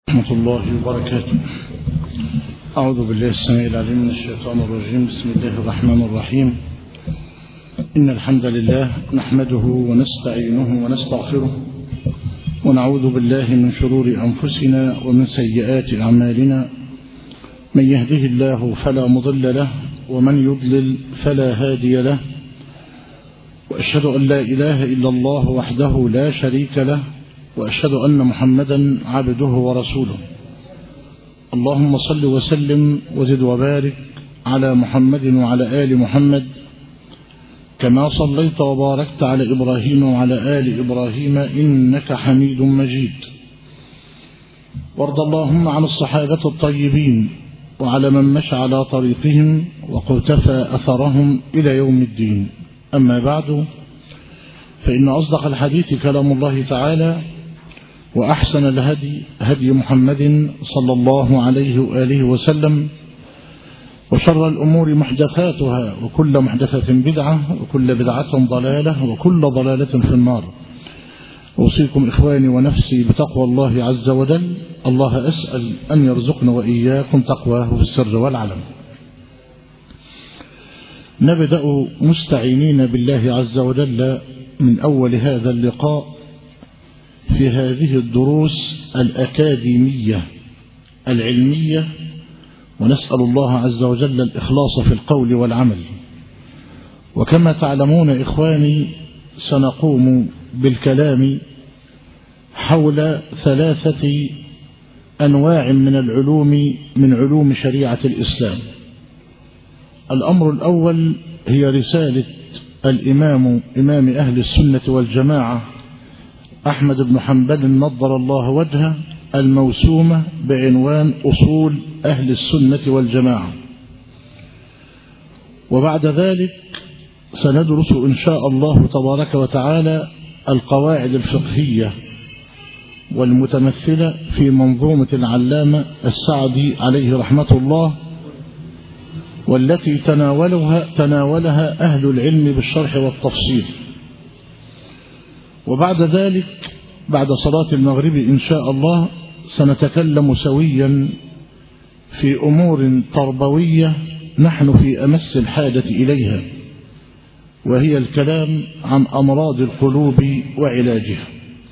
ورحمة الله وبركاته أعوذ بالله السميع العليم من الشيطان الرجيم بسم الله الرحمن الرحيم إن الحمد لله نحمده ونستعينه ونستغفره ونعوذ بالله من شرور أنفسنا ومن سيئات أعمالنا من يهده الله فلا مضل له ومن يضلل فلا هادي له وأشهد أن لا إله إلا الله وحده لا شريك له وأشهد أن محمدا عبده ورسوله اللهم صل وسلم وزد وبارك على محمد وعلى آل محمد كما صليت وباركت على إبراهيم وعلى آل إبراهيم إنك حميد مجيد وارض اللهم عن الصحابة الطيبين وعلى من مشى على طريقهم وقتفى أثرهم إلى يوم الدين أما بعد فإن أصدق الحديث كلام الله تعالى وأحسن الهدي هدي محمد صلى الله عليه وآله وسلم وشر الأمور محدثاتها وكل محدثة بدعة وكل بدعة ضلالة وكل ضلالة في النار أوصيكم إخواني ونفسي بتقوى الله عز وجل الله أسأل أن يرزقنا وإياكم تقواه في السر والعلم نبدأ مستعينين بالله عز وجل من أول هذا اللقاء في هذه الدروس الأكاديمية العلمية ونسأل الله عز وجل الإخلاص في القول والعمل وكما تعلمون إخواني سنقوم بالكلام حول ثلاثة أنواع من العلوم من علوم شريعة الإسلام الأمر الأول هي رسالة الإمام إمام أهل السنة والجماعة أحمد بن حنبل نضر الله وجهه الموسومة بعنوان أصول أهل السنة والجماعة وبعد ذلك سندرس إن شاء الله تبارك وتعالى القواعد الفقهية والمتمثلة في منظومة العلامة السعدي عليه رحمة الله والتي تناولها تناولها أهل العلم بالشرح والتفصيل وبعد ذلك بعد صلاة المغرب إن شاء الله سنتكلم سويا في أمور تربوية نحن في أمس الحاجة إليها وهي الكلام عن أمراض القلوب وعلاجها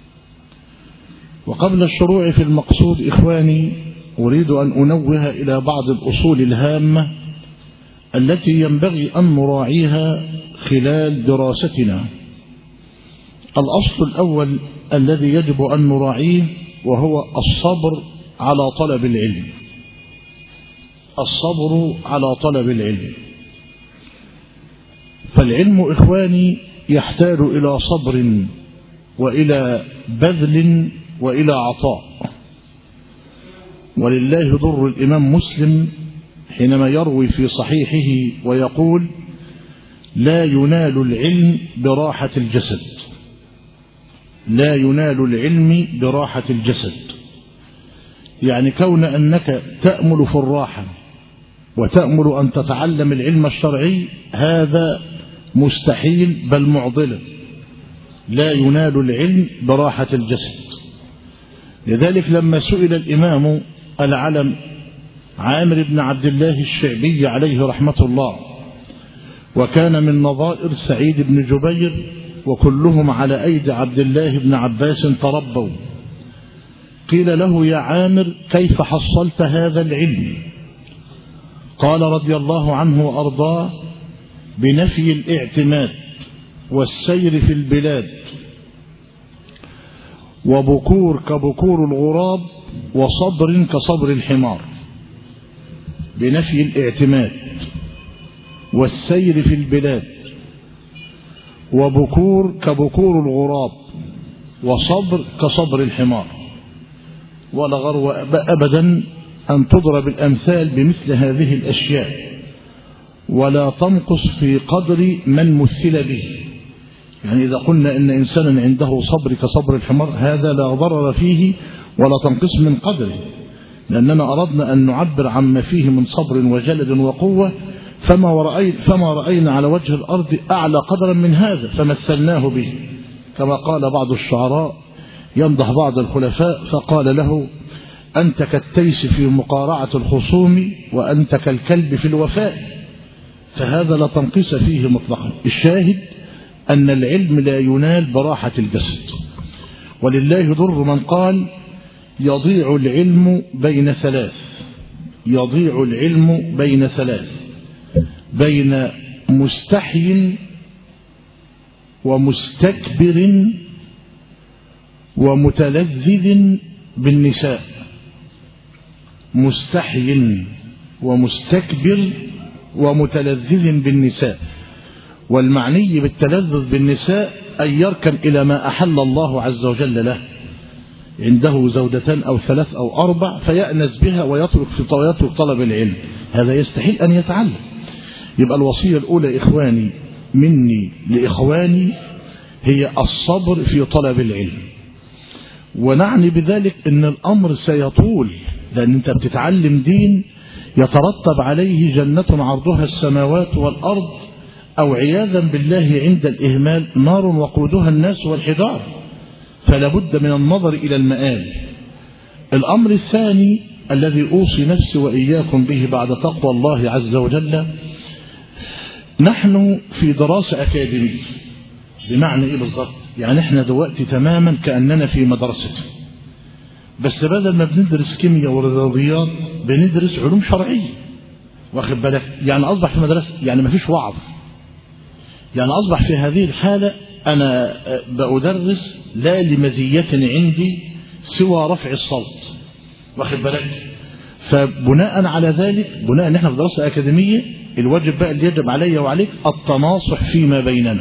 وقبل الشروع في المقصود إخواني أريد أن أنوه إلى بعض الأصول الهامة التي ينبغي أن نراعيها خلال دراستنا الأصل الأول الذي يجب أن نراعيه وهو الصبر على طلب العلم الصبر على طلب العلم فالعلم إخواني يحتاج إلى صبر وإلى بذل وإلى عطاء ولله ضر الإمام مسلم حينما يروي في صحيحه ويقول لا ينال العلم براحة الجسد لا ينال العلم براحة الجسد يعني كون أنك تأمل في الراحة وتأمل أن تتعلم العلم الشرعي هذا مستحيل بل معضلة لا ينال العلم براحة الجسد لذلك لما سئل الإمام العلم عامر بن عبد الله الشعبي عليه رحمة الله وكان من نظائر سعيد بن جبير وكلهم على أيدي عبد الله بن عباس تربوا قيل له يا عامر كيف حصلت هذا العلم قال رضي الله عنه وأرضاه بنفي الاعتماد والسير في البلاد وبكور كبكور الغراب وصبر كصبر الحمار بنفي الاعتماد والسير في البلاد وبكور كبكور الغراب وصبر كصبر الحمار ولا غرو أبدا أن تضرب الأمثال بمثل هذه الأشياء ولا تنقص في قدر من مثل به يعني إذا قلنا إن إنسانا عنده صبر كصبر الحمار هذا لا ضرر فيه ولا تنقص من قدره لأننا أردنا أن نعبر عما فيه من صبر وجلد وقوة فما, ورأينا فما رأينا على وجه الأرض أعلى قدرا من هذا فمثلناه به كما قال بعض الشعراء يمدح بعض الخلفاء فقال له أنت كالتيس في مقارعة الخصوم وأنت كالكلب في الوفاء فهذا لا تنقص فيه مطلقا الشاهد أن العلم لا ينال براحة الجسد ولله ضر من قال يضيع العلم بين ثلاث يضيع العلم بين ثلاث بين مستحي ومستكبر ومتلذذ بالنساء مستحي ومستكبر ومتلذذ بالنساء والمعني بالتلذذ بالنساء أن يركن إلى ما أحل الله عز وجل له عنده زوجتان أو ثلاث أو أربع فيأنس بها ويترك في ويترك طلب العلم هذا يستحيل أن يتعلم يبقى الوصية الأولى إخواني مني لإخواني هي الصبر في طلب العلم ونعني بذلك أن الأمر سيطول لأن أنت بتتعلم دين يترتب عليه جنة عرضها السماوات والأرض أو عياذا بالله عند الإهمال نار وقودها الناس والحجار فلا بد من النظر إلى المآل الأمر الثاني الذي أوصي نفسي وإياكم به بعد تقوى الله عز وجل نحن في دراسة أكاديمية بمعنى إيه بالضبط يعني إحنا دلوقتي تماما كأننا في مدرسة بس بدل ما بندرس كيمياء ورياضيات بندرس علوم شرعية واخد بالك يعني أصبح في مدرسة يعني ما فيش وعظ يعني أصبح في هذه الحالة أنا بأدرس لا لمزية عندي سوى رفع الصوت واخد بالك فبناء على ذلك بناء ان احنا في دراسة أكاديمية الواجب بقى اللي يجب علي وعليك التناصح فيما بيننا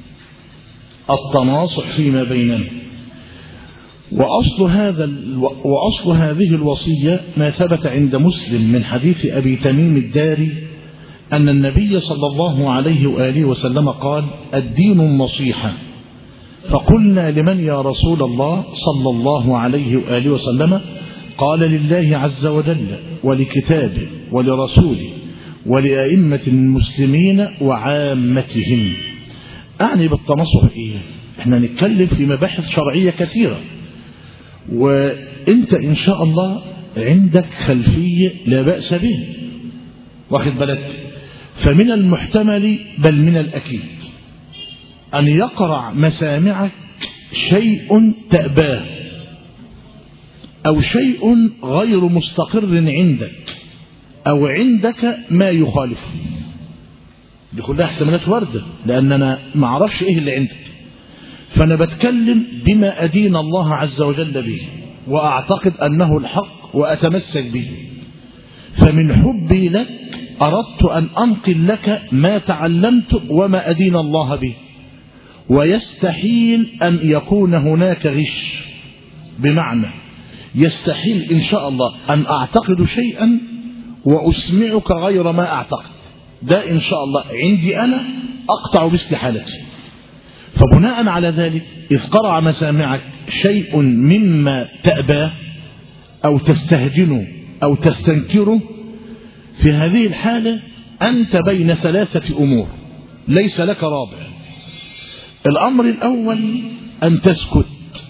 التناصح فيما بيننا وأصل هذا وأصل هذه الوصية ما ثبت عند مسلم من حديث أبي تميم الداري أن النبي صلى الله عليه وآله وسلم قال الدين النصيحة فقلنا لمن يا رسول الله صلى الله عليه وآله وسلم قال لله عز وجل ولكتابه ولرسوله ولأئمة المسلمين وعامتهم أعني بالتنصح إيه احنا نتكلم في مباحث شرعية كثيرة وانت ان شاء الله عندك خلفية لا بأس به واخد بالك فمن المحتمل بل من الأكيد أن يقرع مسامعك شيء تأباه أو شيء غير مستقر عندك أو عندك ما يخالفه دي كلها احتمالات واردة لأن أنا ما اعرفش إيه اللي عندك فأنا بتكلم بما أدين الله عز وجل به وأعتقد أنه الحق وأتمسك به فمن حبي لك أردت أن أنقل لك ما تعلمت وما أدين الله به ويستحيل أن يكون هناك غش بمعنى يستحيل إن شاء الله أن أعتقد شيئا وأسمعك غير ما أعتقد ده إن شاء الله عندي أنا أقطع باستحالتي فبناء على ذلك إذ قرع مسامعك شيء مما تأباه أو تستهجنه أو تستنكره في هذه الحالة أنت بين ثلاثة أمور ليس لك رابع الأمر الأول أن تسكت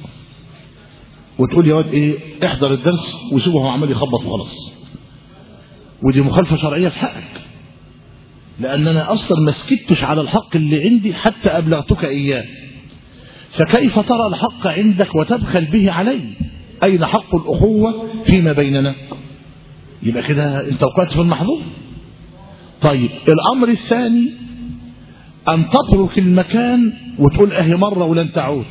وتقول يا واد إيه احضر الدرس وسيبه هو عمال يخبط وخلاص ودي مخالفة شرعية في حقك لأن أنا أصلا ما سكتش على الحق اللي عندي حتى أبلغتك إياه فكيف ترى الحق عندك وتبخل به علي أين حق الأخوة فيما بيننا يبقى كده أنت وقعت في المحظور طيب الأمر الثاني أن تترك المكان وتقول أهي مرة ولن تعود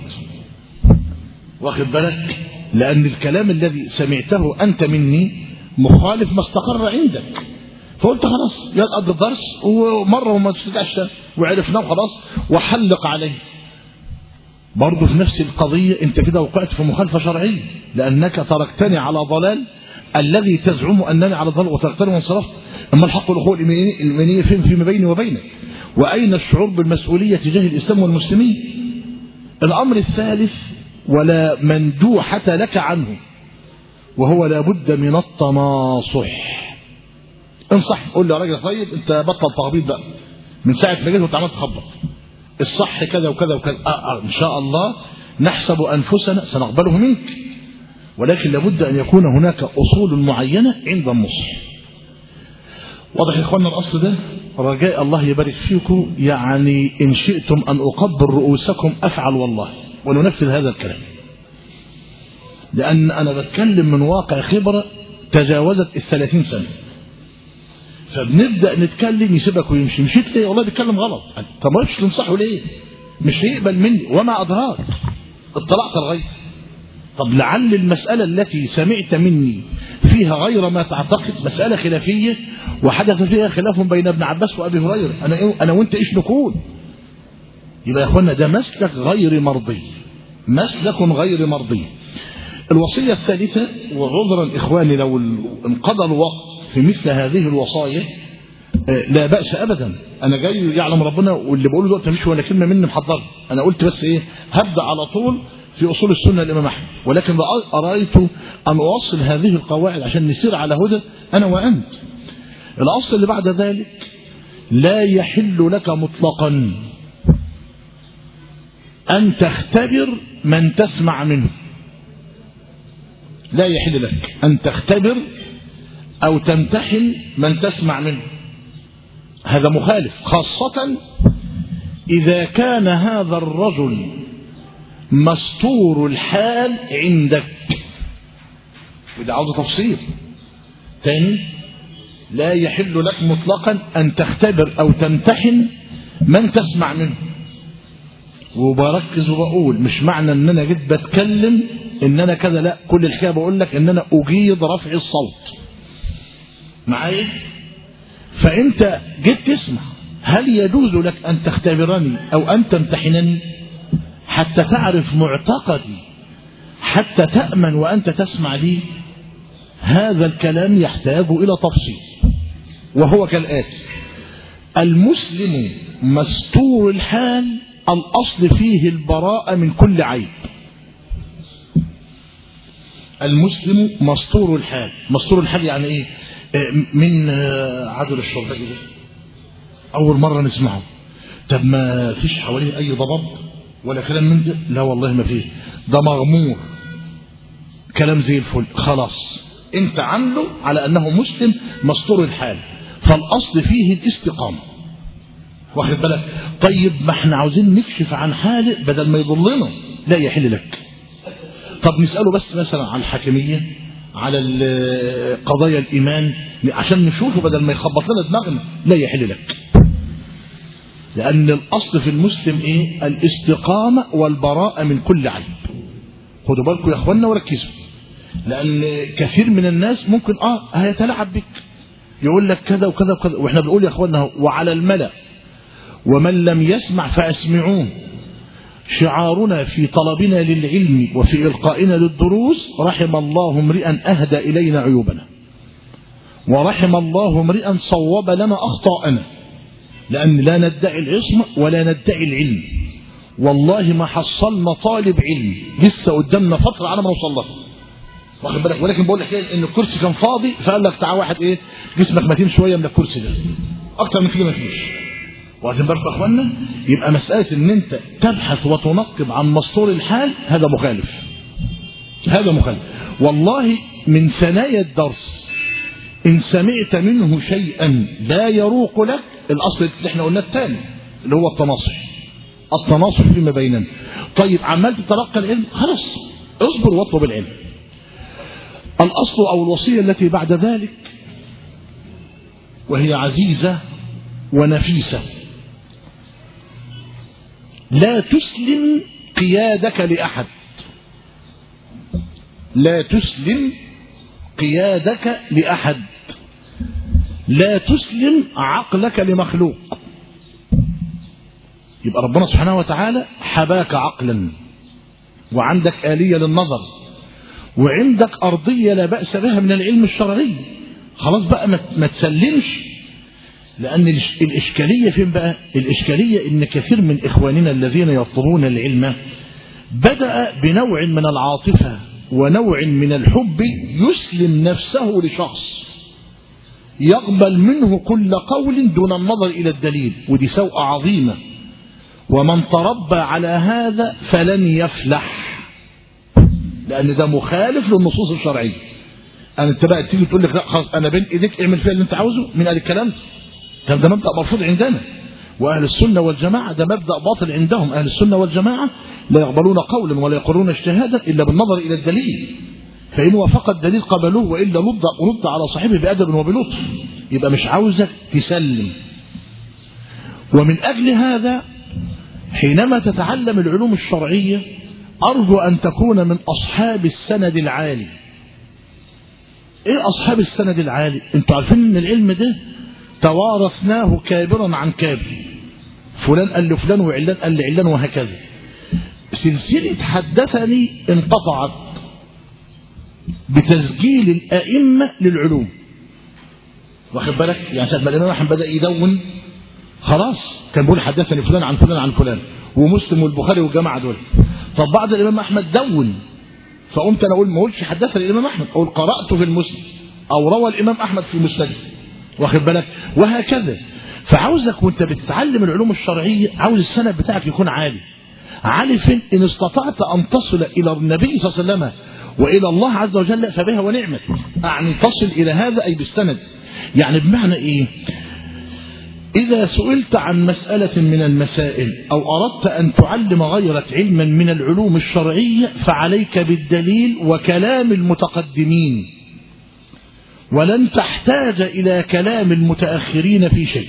واخد بالك لأن الكلام الذي سمعته أنت مني مخالف ما استقر عندك فقلت خلاص يا قد الدرس ومرة وما تستدعش وعرفناه خلاص وحلق عليه برضه في نفس القضية انت كده وقعت في مخالفة شرعية لأنك تركتني على ضلال الذي تزعم أنني على ضلال وتركتني وانصرفت أما الحق والأخوة الإيمانية فين فيما بيني وبينك وأين الشعور بالمسؤولية تجاه الإسلام والمسلمين الأمر الثالث ولا مندوحة لك عنه وهو لابد من التناصح انصح قول لي يا راجل طيب انت بطل تخبيط بقى من ساعة ما جيت وانت عمال تخبط الصح كذا وكذا وكذا آه آه ان شاء الله نحسب انفسنا سنقبله منك ولكن لابد أن يكون هناك أصول معينة عند النصح واضح يا إخواننا الأصل ده رجاء الله يبارك فيكم يعني إن شئتم أن أقبل رؤوسكم أفعل والله وننفذ هذا الكلام لأن أنا بتكلم من واقع خبرة تجاوزت الثلاثين سنة فبنبدأ نتكلم يسيبك ويمشي مشيت ليه والله بيتكلم غلط طب ما مش تنصحه ليه مش هيقبل مني وما أدراك اطلعت الغيب طب لعل المسألة التي سمعت مني فيها غير ما تعتقد مسألة خلافية وحدث فيها خلاف بين ابن عباس وأبي هريرة أنا, إيه أنا وانت إيش نكون يبقى يا أخوانا ده مسلك غير مرضي مسلك غير مرضي الوصية الثالثة وعذرا إخواني لو انقضى الوقت في مثل هذه الوصايا لا بأس أبدا أنا جاي يعلم ربنا واللي بقوله دلوقتي مش ولا كلمة مني محضر أنا قلت بس إيه هبدأ على طول في أصول السنة الإمام أحمد ولكن أرأيت أن أوصل هذه القواعد عشان نسير على هدى أنا وأنت الأصل اللي بعد ذلك لا يحل لك مطلقا أن تختبر من تسمع منه لا يحل لك أن تختبر أو تمتحن من تسمع منه هذا مخالف خاصة إذا كان هذا الرجل مستور الحال عندك وده عاوز تفصيل تاني لا يحل لك مطلقا أن تختبر أو تمتحن من تسمع منه وبركز وبقول مش معنى ان انا جيت بتكلم ان انا كذا لا كل الحكايه بقول لك ان انا اجيد رفع الصوت معايا فانت جيت تسمع هل يجوز لك ان تختبرني او ان تمتحنني حتى تعرف معتقدي حتى تأمن وأنت تسمع لي هذا الكلام يحتاج إلى تفصيل وهو كالآتي المسلم مستور الحال الأصل فيه البراءة من كل عيب المسلم مستور الحال مستور الحال يعني ايه من عدل الشرطة كده أول مرة نسمعه طب ما فيش حواليه أي ضباب ولا كلام من ده لا والله ما فيه ده مغمور كلام زي الفل خلاص انت عامله على انه مسلم مستور الحال فالاصل فيه الاستقامه واخد بالك طيب ما احنا عاوزين نكشف عن حاله بدل ما يضلنا لا يحل لك طب نساله بس مثلا عن الحاكميه على قضايا الايمان عشان نشوفه بدل ما يخبط لنا دماغنا لا يحل لك لأن الأصل في المسلم إيه؟ الاستقامة والبراءة من كل عيب خدوا بالكم يا أخوانا وركزوا لأن كثير من الناس ممكن آه هيتلاعب بك يقول لك كذا وكذا وكذا وإحنا بنقول يا أخوانا وعلى الملأ ومن لم يسمع فأسمعوه شعارنا في طلبنا للعلم وفي إلقائنا للدروس رحم الله امرئا أهدى إلينا عيوبنا ورحم الله امرئا صوب لنا أخطاءنا لأن لا ندعي العصمة ولا ندعي العلم والله ما حصلنا طالب علم لسه قدامنا فترة على ما نوصل له واخد بالك ولكن بقول لك ايه ان الكرسي كان فاضي فقال لك تعال واحد ايه جسمك متين شويه من الكرسي ده اكتر من كده ما فيش واخدين بالكم يا اخوانا يبقى مساله ان انت تبحث وتنقب عن مستور الحال هذا مخالف هذا مخالف والله من ثنايا الدرس ان سمعت منه شيئا لا يروق لك الاصل اللي احنا قلناه الثاني اللي هو التناصح التناصح فيما بيننا طيب عمال تتلقى العلم خلاص اصبر واطلب العلم الاصل او الوصيه التي بعد ذلك وهي عزيزه ونفيسه لا تسلم قيادك لاحد لا تسلم قيادك لاحد لا تسلم عقلك لمخلوق يبقى ربنا سبحانه وتعالى حباك عقلا وعندك آلية للنظر وعندك أرضية لا بأس بها من العلم الشرعي خلاص بقى ما تسلمش لأن الإشكالية فين بقى الإشكالية إن كثير من إخواننا الذين يطلبون العلم بدأ بنوع من العاطفة ونوع من الحب يسلم نفسه لشخص يقبل منه كل قول دون النظر إلى الدليل ودي سوء عظيمة ومن تربى على هذا فلن يفلح لأن ده مخالف للنصوص الشرعية أنا أنت بقى تيجي تقول لك لا خلاص أنا بين إيديك اعمل فيها اللي أنت عاوزه من قال الكلام ده طب ده مبدأ مرفوض عندنا وأهل السنة والجماعة ده مبدأ باطل عندهم أهل السنة والجماعة لا يقبلون قولا ولا يقرون اجتهادا إلا بالنظر إلى الدليل فإن وافق الدليل قبلوه وإلا رد رد على صاحبه بأدب وبلطف يبقى مش عاوزك تسلم ومن أجل هذا حينما تتعلم العلوم الشرعية أرجو أن تكون من أصحاب السند العالي إيه أصحاب السند العالي أنتوا عارفين أن العلم ده توارثناه كابرا عن كابر فلان قال لفلان وعلان قال لعلان وهكذا سلسلة حدثني انقطعت بتسجيل الأئمة للعلوم واخد بالك يعني ساعة ما الإمام أحمد بدأ يدون خلاص كان بيقول حدثني فلان عن فلان عن فلان ومسلم والبخاري والجماعة دول طب بعد الإمام أحمد دون فقمت أنا أقول ما أقولش حدثني الإمام أحمد أقول قرأت في المسلم أو روى الإمام أحمد في المسند واخد بالك وهكذا فعاوزك وانت بتتعلم العلوم الشرعية عاوز السند بتاعك يكون عالي عالي فين إن استطعت أن تصل إلى النبي صلى الله عليه وسلم وإلى الله عز وجل فبها ونعمت يعني تصل إلى هذا أي بالسند يعني بمعنى إيه إذا سئلت عن مسألة من المسائل أو أردت أن تعلم غيرك علما من العلوم الشرعية فعليك بالدليل وكلام المتقدمين ولن تحتاج إلى كلام المتأخرين في شيء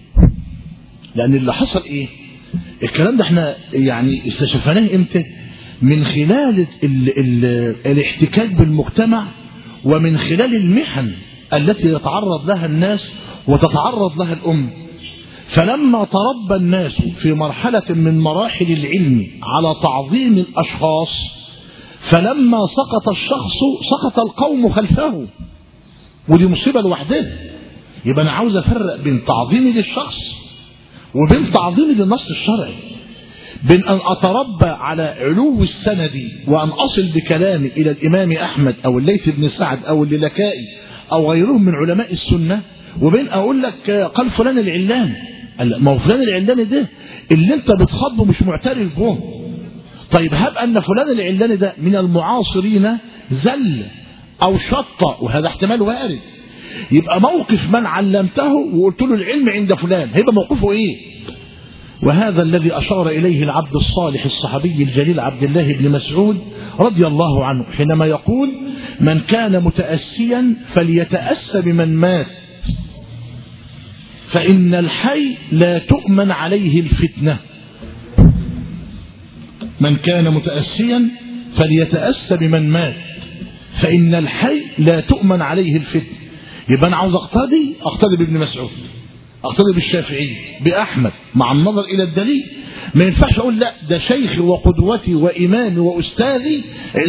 لأن اللي حصل إيه الكلام ده احنا يعني استشفناه امتى من خلال ال ال الاحتكاك بالمجتمع ومن خلال المحن التي يتعرض لها الناس وتتعرض لها الأم فلما تربى الناس في مرحلة من مراحل العلم على تعظيم الأشخاص فلما سقط الشخص سقط القوم خلفه ودي مصيبة لوحدها يبقى أنا عاوز أفرق بين تعظيمي للشخص وبين تعظيمي للنص الشرعي بين أن أتربى على علو السند وأن أصل بكلامي إلى الإمام أحمد أو الليث بن سعد أو الليلكائي أو غيرهم من علماء السنة وبين أقول لك قال فلان العلان ما هو فلان العلاني ده اللي انت بتخاطبه مش معترف به طيب هب أن فلان العلاني ده من المعاصرين زل أو شط وهذا احتمال وارد يبقى موقف من علمته وقلت له العلم عند فلان هيبقى موقفه ايه وهذا الذي أشار إليه العبد الصالح الصحابي الجليل عبد الله بن مسعود رضي الله عنه حينما يقول من كان متأسيا فليتأس بمن مات فإن الحي لا تؤمن عليه الفتنة من كان متأسيا فليتأس بمن مات فإن الحي لا تؤمن عليه الفتنة يبقى أنا عاوز أقتدي أقتدي بابن مسعود أقتدي بالشافعي بأحمد مع النظر إلى الدليل ما ينفعش أقول لا ده شيخي وقدوتي وإمامي وأستاذي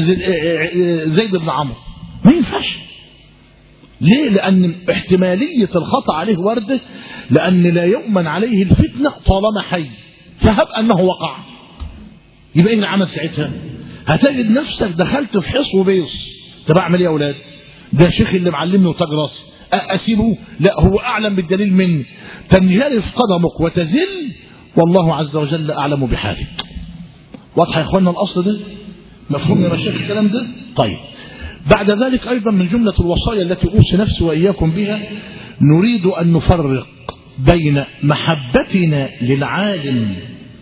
زيد بن عمرو ما ينفعش ليه لأن احتمالية الخطأ عليه وردة لأن لا يؤمن عليه الفتنة طالما حي فهب أنه وقع يبقى ايه العمل ساعتها هتجد نفسك دخلت في حص وبيص طب اعمل ايه يا اولاد ده شيخ اللي معلمني وتاج راسي اسيبه لا هو اعلم بالدليل مني تنجرف قدمك وتزل والله عز وجل اعلم بحالك واضح يا اخوانا الاصل ده مفهوم يا مشايخ الكلام ده طيب بعد ذلك ايضا من جمله الوصايا التي اوصي نفسي واياكم بها نريد ان نفرق بين محبتنا للعالم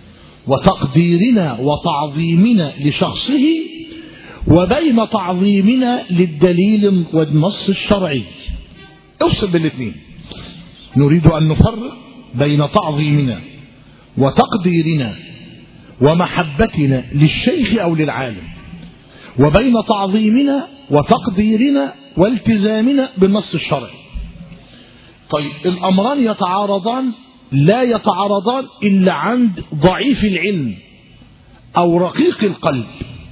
وتقديرنا وتعظيمنا لشخصه وبين تعظيمنا للدليل والنص الشرعي افصل بالاثنين نريد أن نفرق بين تعظيمنا وتقديرنا ومحبتنا للشيخ أو للعالم وبين تعظيمنا وتقديرنا والتزامنا بالنص الشرعي طيب الأمران يتعارضان لا يتعارضان إلا عند ضعيف العلم أو رقيق القلب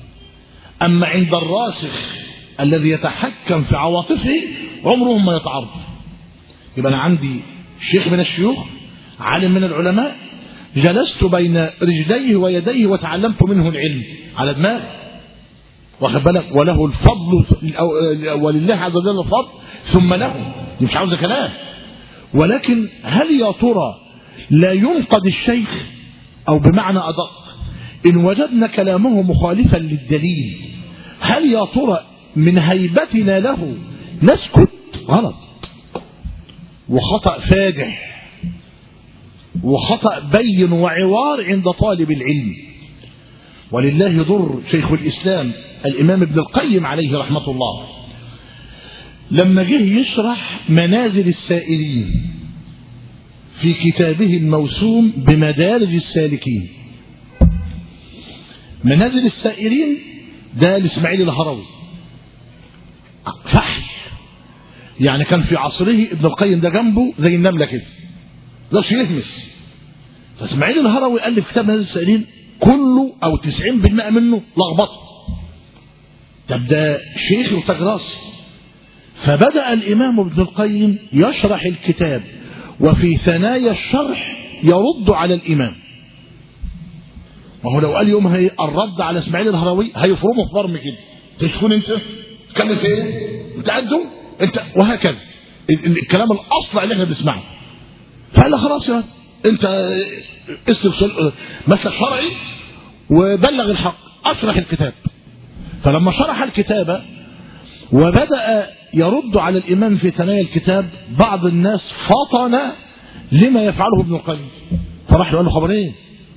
أما عند الراسخ الذي يتحكم في عواطفه عمرهم ما يتعارض يبقى أنا عندي شيخ من الشيوخ عالم من العلماء جلست بين رجليه ويديه وتعلمت منه العلم على دماغ واخد بالك وله الفضل ولله عز وجل الفضل ثم له مش عاوز كلام ولكن هل يا ترى لا ينقد الشيخ أو بمعنى أدق إن وجدنا كلامه مخالفا للدليل هل يا ترى من هيبتنا له نسكت غلط وخطأ فادح وخطأ بين وعوار عند طالب العلم ولله ضر شيخ الإسلام الإمام ابن القيم عليه رحمة الله لما جه يشرح منازل السائلين في كتابه الموسوم بمدارج السالكين منازل السائلين ده لإسماعيل الهروي فحل يعني كان في عصره ابن القيم ده جنبه زي النملة كده يقدرش يهمس فاسماعيل الهروي ألف كتاب منازل السائلين كله أو 90% منه لخبطه طب ده شيخ وتجراسي فبدأ الإمام ابن القيم يشرح الكتاب وفي ثنايا الشرح يرد على الإمام وهو لو قال يوم هي الرد على اسماعيل الهروي هيفرمه في برم كده تشكون انت تتكلم في ايه انت قده انت وهكذا الكلام الاصلع اللي احنا بنسمعه فقال خلاص يا انت اسلك مسلك شرعي وبلغ الحق اشرح الكتاب فلما شرح الكتاب وبدأ يرد على الإمام في ثنايا الكتاب بعض الناس فطن لما يفعله ابن القيم فراح له قال له خبر ايه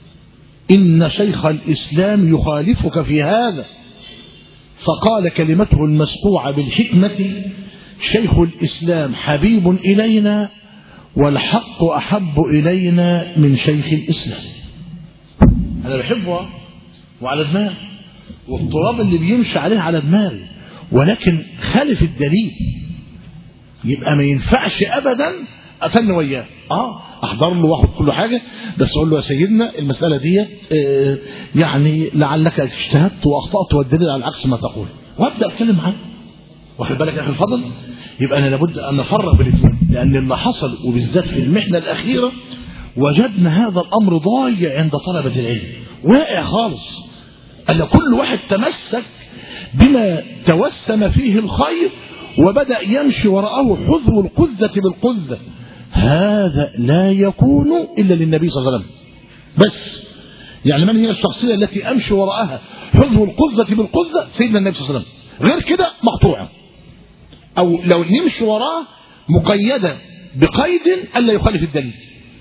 إن شيخ الإسلام يخالفك في هذا فقال كلمته المسقوعة بالحكمة شيخ الإسلام حبيب إلينا والحق أحب إلينا من شيخ الإسلام أنا بحبه وعلى دماغي والتراب اللي بيمشي عليه على دماغي ولكن خالف الدليل يبقى ما ينفعش ابدا افن وياه اه احضر له واخد كل حاجه بس اقول له يا سيدنا المساله دي آه يعني لعلك اجتهدت واخطات والدليل على عكس ما تقول وابدا اتكلم معاه واخد بالك يا اخي الفضل يبقى انا لابد ان نفرق بالاثنين لان اللي حصل وبالذات في المحنه الاخيره وجدنا هذا الامر ضايع عند طلبه العلم واقع خالص ان كل واحد تمسك بما توسم فيه الخير وبدأ يمشي وراءه حذو القذة بالقذة هذا لا يكون إلا للنبي صلى الله عليه وسلم بس يعني من هي الشخصية التي أمشي وراءها حذو القذة بالقذة سيدنا النبي صلى الله عليه وسلم غير كده مقطوعة أو لو نمشي وراه مقيدة بقيد ألا يخالف الدليل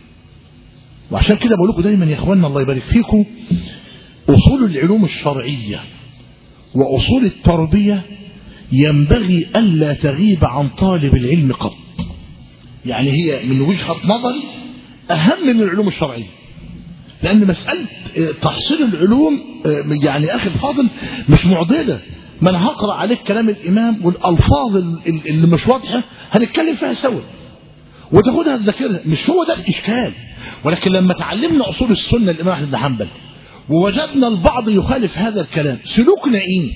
وعشان كده بقول لكم دايما يا اخواننا الله يبارك فيكم أصول العلوم الشرعية وأصول التربية ينبغي ألا تغيب عن طالب العلم قط يعني هي من وجهة نظري أهم من العلوم الشرعية لأن مسألة تحصيل العلوم يعني أخي الفاضل مش معضلة ما أنا هقرأ عليك كلام الإمام والألفاظ اللي مش واضحة هنتكلم فيها سوا وتاخدها تذاكرها مش هو ده الإشكال ولكن لما تعلمنا أصول السنة الإمام أحمد بن حنبل ووجدنا البعض يخالف هذا الكلام سلوكنا ايه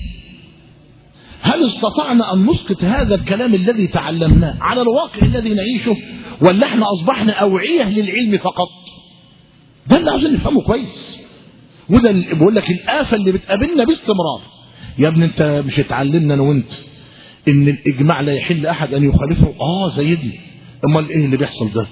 هل استطعنا ان نسقط هذا الكلام الذي تعلمناه على الواقع الذي نعيشه ولا احنا اصبحنا اوعيه للعلم فقط ده اللي عاوزين نفهمه كويس وده اللي بقول لك الافه اللي بتقابلنا باستمرار يا ابني انت مش اتعلمنا انا وانت ان الاجماع لا يحل احد ان يخالفه اه زيدني امال ايه اللي بيحصل ده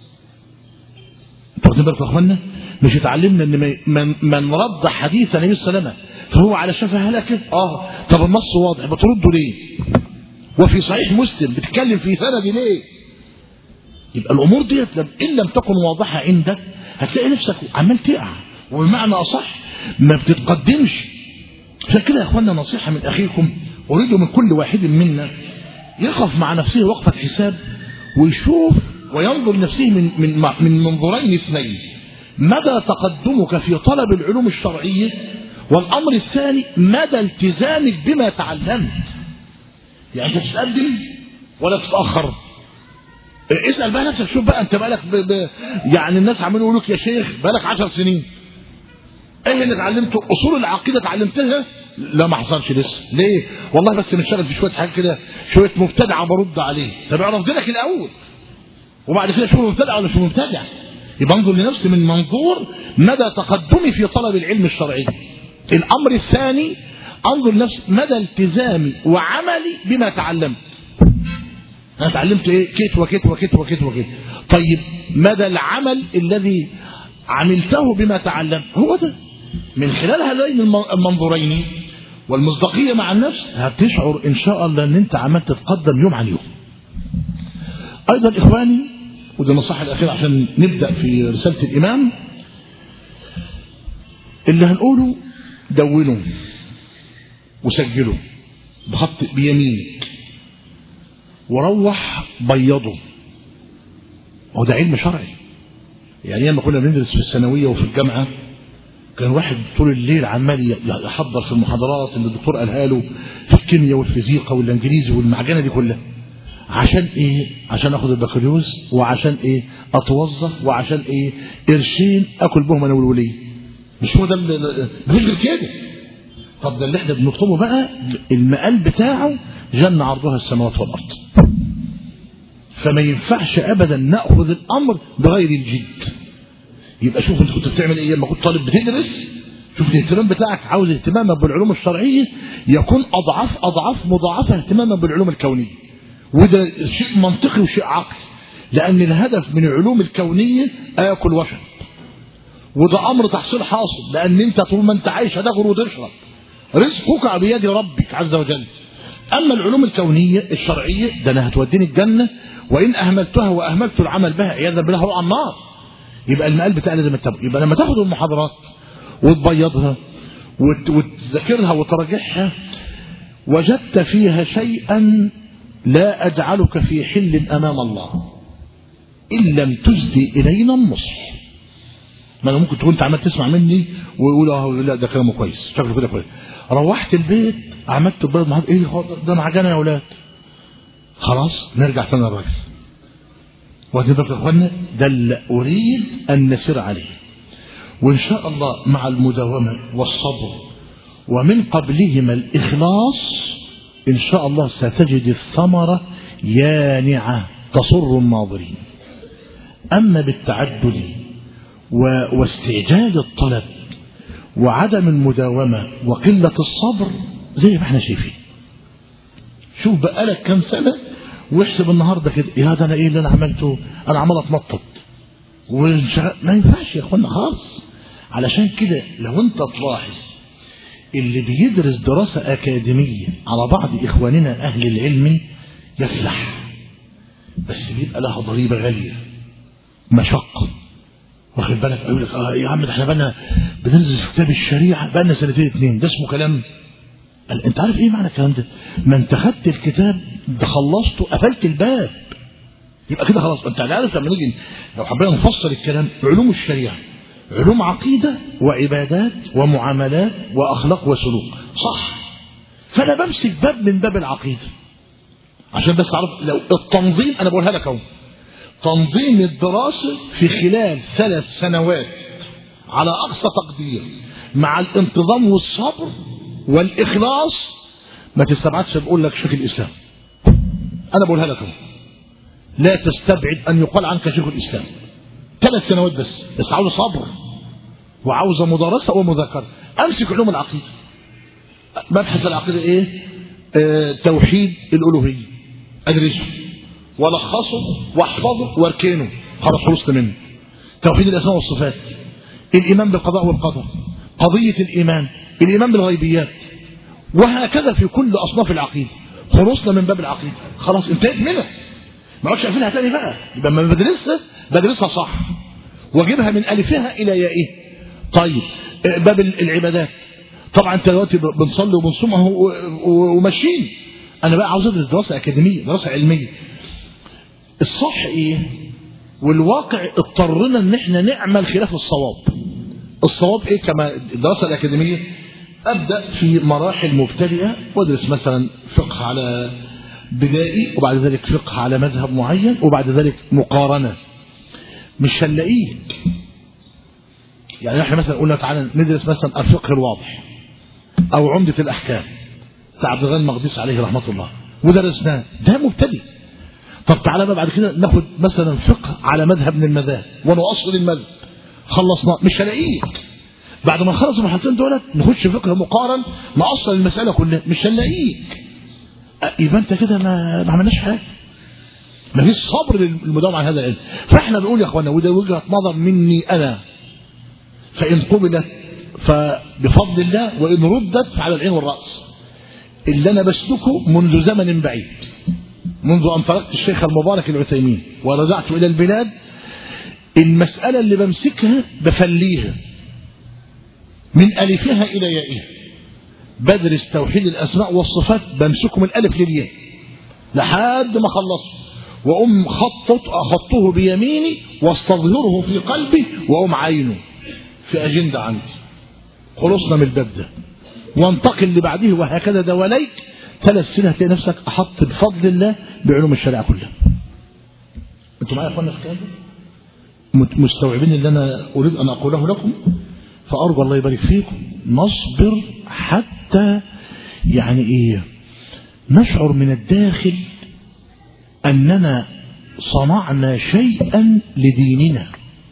انتوا واخدين بالكم يا اخوانا مش اتعلمنا ان من, من رد حديث النبي صلى الله عليه وسلم فهو على شفا هلكه اه طب النص واضح بترده ليه وفي صحيح مسلم بتتكلم في سند ليه يبقى الامور ديت ان لم تكن واضحه عندك هتلاقي نفسك عمال تقع وبمعنى اصح ما بتتقدمش عشان كده يا اخوانا نصيحه من اخيكم اريد من كل واحد منا يقف مع نفسه وقفه حساب ويشوف وينظر لنفسه من من من منظورين اثنين مدى تقدمك في طلب العلوم الشرعية والأمر الثاني مدى التزامك بما تعلمت يعني انت تتقدم ولا تتأخر اسأل بقى نفسك شوف بقى انت بقالك ب... ب... يعني الناس عمالين يقولوا لك يا شيخ بقالك عشر سنين ايه اللي اتعلمته اصول العقيدة اتعلمتها لا ما حصلش لسه ليه والله بس بنشتغل في شويه حاجات كده شويه مبتدع برد عليه طب اعرف دينك الاول وبعد كده شو مبتدع ولا شو مبتدع يبقى انظر لنفسي من منظور مدى تقدمي في طلب العلم الشرعي الامر الثاني انظر لنفسي مدى التزامي وعملي بما تعلمت انا تعلمت ايه كيت وكيت وكيت وكيت وكيت طيب مدى العمل الذي عملته بما تعلمت هو ده من خلال هذين المنظورين والمصداقية مع النفس هتشعر إن شاء الله أن أنت عمال تتقدم يوم عن يوم أيضا إخواني وده النصيحة الأخيرة عشان نبدأ في رسالة الإمام اللي هنقوله دونوا وسجلوا بخط بيمينك وروح بيضه وده علم شرعي يعني لما كنا بندرس في الثانوية وفي الجامعة كان واحد طول الليل عمال يحضر في المحاضرات اللي الدكتور قالها له في الكيمياء والفيزيقا والانجليزي والمعجنه دي كلها عشان ايه عشان اخد البكالوريوس وعشان ايه اتوظف وعشان ايه قرشين اكل بهم انا والوليه مش هو ده مفيش غير كده طب ده اللي احنا بنطلبه بقى المقال بتاعه جنة عرضها السماوات والارض فما ينفعش ابدا ناخذ الامر بغير الجد يبقى شوف انت كنت بتعمل ايه لما كنت طالب بتدرس شوف الاهتمام بتاعك عاوز اهتمامك بالعلوم الشرعيه يكون اضعاف اضعاف مضاعفه اهتمامك بالعلوم الكونيه وده شيء منطقي وشيء عقلي لان الهدف من العلوم الكونيه اكل واشرب وده امر تحصيل حاصل لان انت طول ما انت عايش هتاكل وتشرب رزقك بيد ربك عز وجل اما العلوم الكونيه الشرعيه ده انا هتوديني الجنه وان اهملتها واهملت العمل بها عياذا بالله هو النار يبقى المقال بتاعي لازم اتبعه يبقى لما تاخد المحاضرات وتبيضها وت... وتذاكرها وتراجعها وجدت فيها شيئا لا أجعلك في حل أمام الله إن لم تجدي إلينا النصح ما أنا ممكن تكون أنت عمال تسمع مني ويقول اه لا ده كلامه كويس شكله كده كويس روحت البيت عملت البيض مع ايه ده معجنه يا اولاد خلاص نرجع تاني للراجل واخدين بالكم يا اخوانا ده اللي اريد ان نسير عليه وان شاء الله مع المداومه والصبر ومن قبلهما الاخلاص ان شاء الله ستجد الثمره يانعه تسر الناظرين اما بالتعدد و... واستعجال الطلب وعدم المداومه وقله الصبر زي ما احنا شايفين شوف بقالك كام سنه واحسب النهارده كده يا ده انا ايه اللي انا عملته انا عمال اتنطط والشغل ما ينفعش يا اخوانا خالص علشان كده لو انت تلاحظ اللي بيدرس دراسة أكاديمية على بعض إخواننا أهل العلم يفلح بس بيبقى لها ضريبة غالية مشقة واخد بالك يقول لك اه يا عم ده احنا بقى بندرس في كتاب الشريعة بقى لنا سنتين اتنين ده اسمه كلام قال انت عارف ايه معنى الكلام ده ما انت خدت الكتاب ده خلصته قفلت الباب يبقى كده خلاص انت عارف لما نيجي لو حبينا نفصل الكلام علوم الشريعه علوم عقيده وعبادات ومعاملات واخلاق وسلوك صح فانا بمسك باب من باب العقيده عشان بس تعرف لو التنظيم انا بقولها لك اهو تنظيم الدراسه في خلال ثلاث سنوات على اقصى تقدير مع الانتظام والصبر والإخلاص ما تستبعدش بقول لك شيخ الإسلام أنا بقولها لك لا تستبعد أن يقال عنك شيخ الإسلام ثلاث سنوات بس بس عاوز صبر وعاوز مدارسة ومذاكرة أمسك علوم العقيدة مبحث العقيدة إيه آه توحيد الألوهية أدرسه ولخصه واحفظه واركنه خلاص خلصت منه توحيد الأسماء والصفات الإيمان بالقضاء والقدر قضية الإيمان الإيمان بالغيبيات وهكذا في كل أصناف العقيدة خلصنا من باب العقيدة خلاص انتهيت منها ما عادش اقفلها تاني بقى يبقى لما بدرسها بدرسها صح واجيبها من ألفها إلى يائها طيب باب العبادات طبعا انت دلوقتي بنصلي وبنصوم وماشيين انا بقى عاوز ادرس دراسه اكاديميه دراسه علميه الصح ايه والواقع اضطرنا ان احنا نعمل خلاف الصواب الصواب ايه كما الدراسه الاكاديميه ابدا في مراحل مبتدئه وادرس مثلا فقه على بدائي وبعد ذلك فقه على مذهب معين وبعد ذلك مقارنه مش هنلاقيك يعني احنا مثلا قلنا تعالى ندرس مثلا الفقه الواضح او عمده الاحكام بتاع عبد الغني المقدسي عليه رحمه الله ودرسناه ده مبتدئ طب تعالى بقى بعد كده ناخد مثلا فقه على مذهب من المذاهب ونؤصل المذهب خلصنا مش هلاقيك بعد ما نخلص المرحلتين دولت نخش فقه مقارن نأصل المسألة كلها مش هنلاقيك يبقى انت كده ما, ما عملناش حاجة ما فيش صبر للمداومة على هذا العلم فاحنا بنقول يا اخوانا وده وجهة نظر مني انا فإن قبلت فبفضل الله وإن ردت على العين والرأس اللي أنا بسلكه منذ زمن بعيد منذ أن تركت الشيخ المبارك العثيمين ورجعت إلى البلاد المسألة اللي بمسكها بفليها من ألفها إلى يائها بدرس توحيد الأسماء والصفات بمسكه من الألف للياء لحد ما خلصه وأم خطط أخطه بيميني واستظهره في قلبي وأم عينه في أجندة عندي خلصنا من الباب ده وانتقل اللي بعده وهكذا دواليك ثلاث سنين هتلاقي نفسك أحط بفضل الله بعلوم الشريعة كلها انتوا معايا يا اخوانا في الكلام ده مستوعبين اللي انا اريد ان اقوله لكم فارجو الله يبارك فيكم نصبر حتى يعني ايه نشعر من الداخل اننا صنعنا شيئا لديننا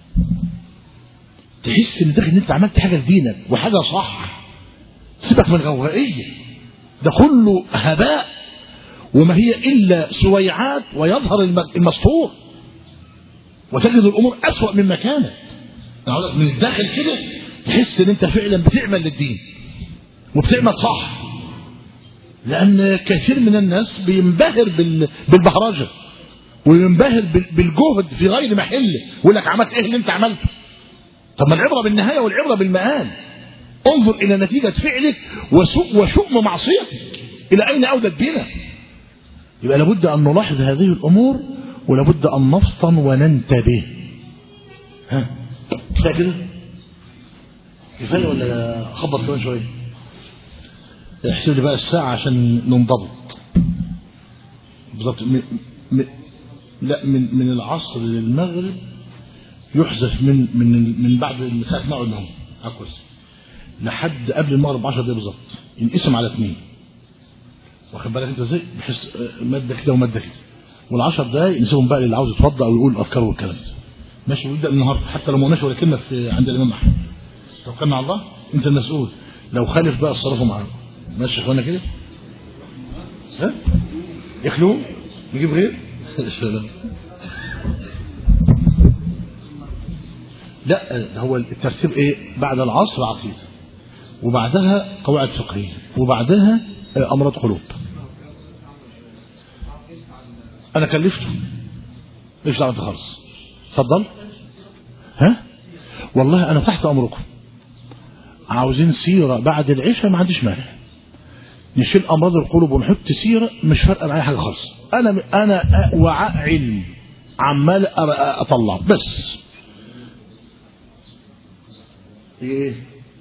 تحس ان داخل ان انت عملت حاجه لدينك وحاجه صح سيبك من الغوغائيه ده كله هباء وما هي الا سويعات ويظهر المسطور وتجد الامور اسوا مما كانت من الداخل كده تحس ان انت فعلا بتعمل للدين وبتعمل صح لان كثير من الناس بينبهر بالبهرجه وينبهر بالجهد في غير محله يقول لك عملت ايه اللي انت عملته طب ما العبره بالنهايه والعبره بالمآل انظر الى نتيجه فعلك وشؤم معصيتك الى اين اودت بنا يبقى لابد ان نلاحظ هذه الامور ولابد ان نفطن وننتبه ها كفايه كده كفايه ولا خبط كمان شويه احسب لي بقى الساعه عشان ننضبط بالظبط م... م... لا من من العصر للمغرب يحذف من من من بعد ساعه ما قلنا اكوز لحد قبل المغرب 10 دقايق بالظبط ينقسم على اثنين واخد بالك انت ازاي بحيث ماده كده وماده كده والعشر دقايق نسيبهم بقى للي عاوز يتوضا او يقول اذكار والكلام ده ماشي ويبدا النهارده حتى لو ما قلناش ولا كلمه في عند الامام احمد توكلنا على الله انت المسؤول لو خالف بقى اتصرفوا معاه ماشي يا اخوانا كده ها يخلوه نجيب غير لا ده هو الترتيب ايه بعد العصر عقيده وبعدها قواعد فقهيه وبعدها امراض قلوب انا كلفته ليش دعوه خالص اتفضل ها والله انا تحت امركم عاوزين سيره بعد العشاء ما عنديش مانع نشيل امراض القلوب ونحط سيره مش فارقه معايا حاجه خالص انا انا وعاء علم عمال اطلع بس ايه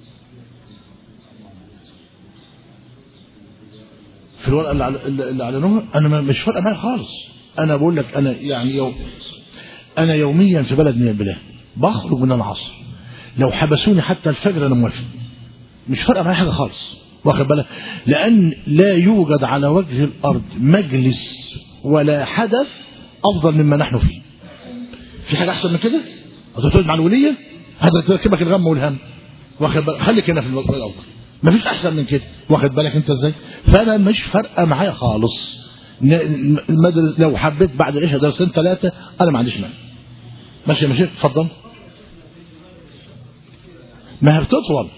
في الورقه اللي اللي اعلنوها انا مش فارقه معايا خالص انا بقول لك انا يعني يوم انا يوميا في بلد من البلاد بخرج من العصر لو حبسوني حتى الفجر انا موافق مش فارقه معايا حاجه خالص واخد بالك لان لا يوجد على وجه الارض مجلس ولا حدث افضل مما نحن فيه في حاجه احسن من كده هتقعد مع الوليه هذا تركبك الغم والهم واخد بالك خليك هنا في الوقت الاول مفيش احسن من كده واخد بالك انت ازاي فانا مش فارقه معايا خالص المدرس لو حبيت بعد العشاء درسين ثلاثه انا ما عنديش مانع ماشي يا مشيخ اتفضل ما هي بتطول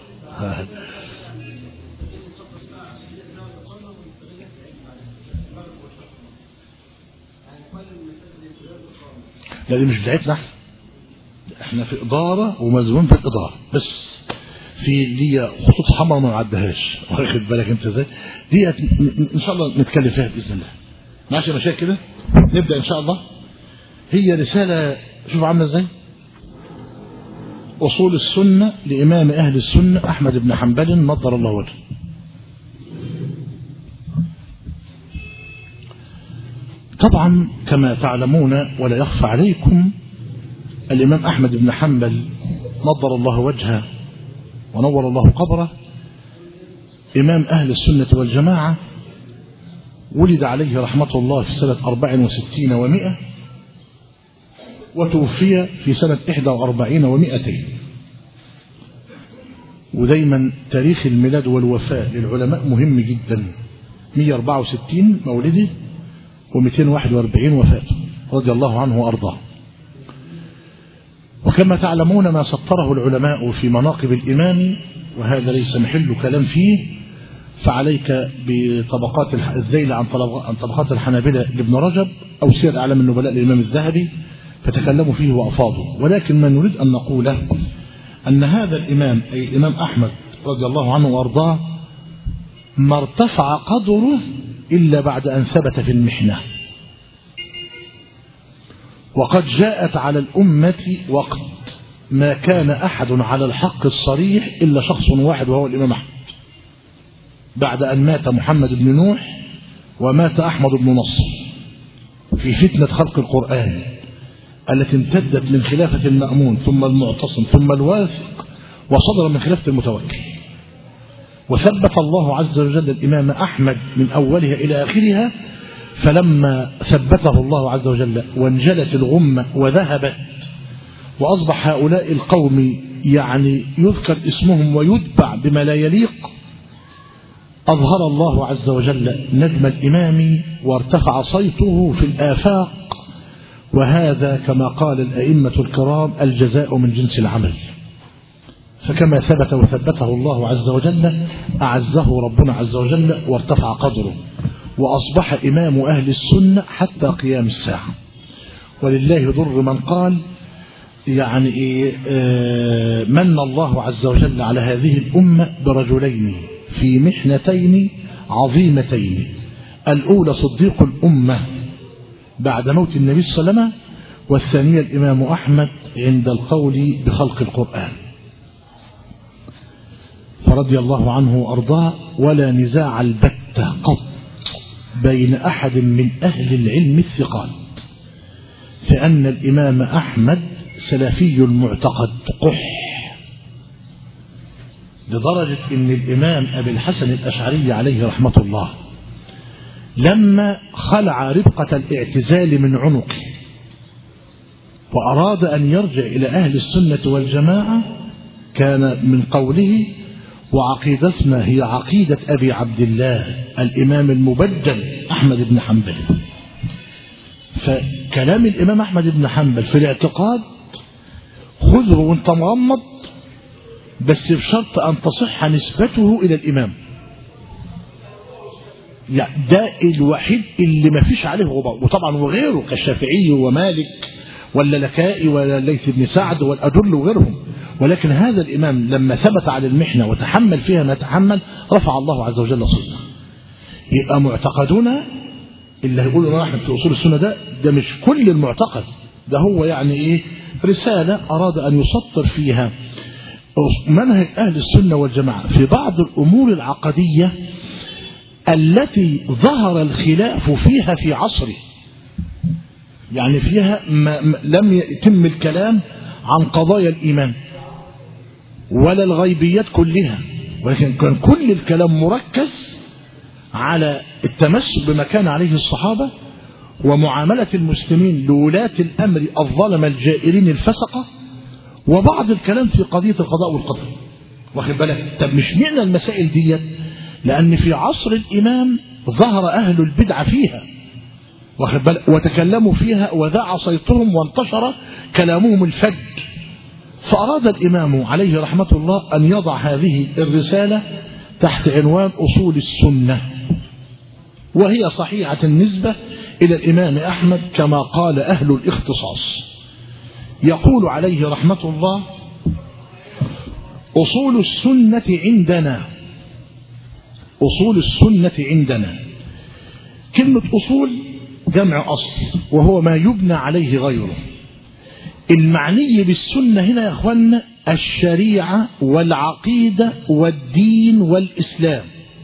لا دي مش بتاعتنا احنا احنا في اداره ومزمون في الاداره بس في دي خطوط حمراء ما نعدهاش واخد بالك انت ازاي دي ان شاء الله نتكلم فيها باذن الله ماشي يا مشايخ كده نبدا ان شاء الله هي رساله شوف عامله ازاي اصول السنه لامام اهل السنه احمد بن حنبل نضر الله وجهه طبعا كما تعلمون ولا يخفى عليكم الإمام أحمد بن حنبل نضر الله وجهه ونور الله قبره إمام أهل السنة والجماعة ولد عليه رحمة الله في سنة 64 ومئة وتوفي في سنة 41 ومئتين ودايما تاريخ الميلاد والوفاة للعلماء مهم جدا 164 مولده و241 وفاته رضي الله عنه وأرضاه وكما تعلمون ما سطره العلماء في مناقب الإمام وهذا ليس محل كلام فيه فعليك بطبقات الذيل عن طبقات الحنابلة لابن رجب أو سير أعلام النبلاء للإمام الذهبي فتكلموا فيه وأفاضوا ولكن ما نريد أن نقوله أن هذا الإمام أي الإمام أحمد رضي الله عنه وأرضاه ما ارتفع قدره إلا بعد أن ثبت في المحنة وقد جاءت على الأمة وقت ما كان أحد على الحق الصريح إلا شخص واحد وهو الإمام أحمد بعد أن مات محمد بن نوح ومات أحمد بن نصر في فتنة خلق القرآن التي امتدت من خلافة المأمون ثم المعتصم ثم الواثق وصدر من خلافة المتوكل وثبت الله عز وجل الإمام أحمد من أولها إلى آخرها فلما ثبته الله عز وجل وانجلت الغمة وذهبت وأصبح هؤلاء القوم يعني يذكر اسمهم ويتبع بما لا يليق أظهر الله عز وجل نجم الإمام وارتفع صيته في الآفاق وهذا كما قال الأئمة الكرام الجزاء من جنس العمل فكما ثبت وثبته الله عز وجل أعزه ربنا عز وجل وارتفع قدره وأصبح إمام أهل السنة حتى قيام الساعة ولله ضر من قال يعني من الله عز وجل على هذه الأمة برجلين في محنتين عظيمتين الأولى صديق الأمة بعد موت النبي صلى الله عليه وسلم والثانية الإمام أحمد عند القول بخلق القرآن فرضي الله عنه وأرضاه ولا نزاع البتة قط بين أحد من أهل العلم الثقات فأن الإمام أحمد سلفي المعتقد قح لدرجة أن الإمام أبي الحسن الأشعري عليه رحمة الله لما خلع ربقة الاعتزال من عنقه وأراد أن يرجع إلى أهل السنة والجماعة كان من قوله وعقيدتنا هي عقيدة أبي عبد الله الإمام المبجل أحمد بن حنبل فكلام الإمام أحمد بن حنبل في الاعتقاد خذه وانت مغمض بس بشرط أن تصح نسبته إلى الإمام يعني ده الوحيد اللي ما فيش عليه غبار وطبعا وغيره كالشافعي ومالك ولا لكائي ولا ليث بن سعد والأدل وغيرهم ولكن هذا الإمام لما ثبت على المحنة وتحمل فيها ما تحمل رفع الله عز وجل صوته يبقى معتقدنا اللي هيقول الإمام أحمد في أصول السنة ده ده مش كل المعتقد ده هو يعني إيه رسالة أراد أن يسطر فيها منهج أهل السنة والجماعة في بعض الأمور العقدية التي ظهر الخلاف فيها في عصره يعني فيها ما لم يتم الكلام عن قضايا الإيمان ولا الغيبيات كلها ولكن كان كل الكلام مركز على التمسك بما كان عليه الصحابة ومعاملة المسلمين لولاة الأمر الظلم الجائرين الفسقة وبعض الكلام في قضية القضاء والقدر واخد بالك طب مش معنى المسائل ديت لأن في عصر الإمام ظهر أهل البدع فيها واخد بالك وتكلموا فيها وذاع صيتهم وانتشر كلامهم الفج فأراد الإمام عليه رحمة الله أن يضع هذه الرسالة تحت عنوان أصول السنة وهي صحيحة النسبة إلى الإمام أحمد كما قال أهل الاختصاص يقول عليه رحمة الله أصول السنة عندنا أصول السنة عندنا كلمة أصول جمع أصل وهو ما يبنى عليه غيره المعني بالسنة هنا يا أخوانا الشريعة والعقيدة والدين والإسلام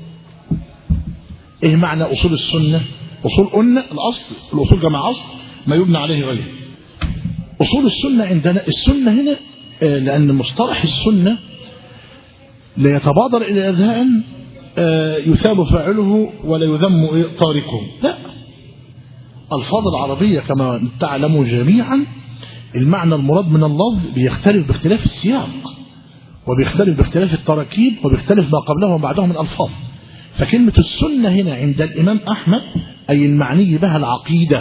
إيه معنى أصول السنة أصول قلنا الأصل الأصول جمع أصل ما يبنى عليه غيره أصول السنة عندنا السنة هنا لأن مصطلح السنة لا يتبادر إلى أذهان يثاب فاعله ولا يذم تاركه لا الفاظ العربية كما تعلموا جميعا المعنى المراد من اللفظ بيختلف باختلاف السياق وبيختلف باختلاف التراكيب وبيختلف ما قبله وبعده من ألفاظ فكلمة السنة هنا عند الإمام أحمد أي المعني بها العقيدة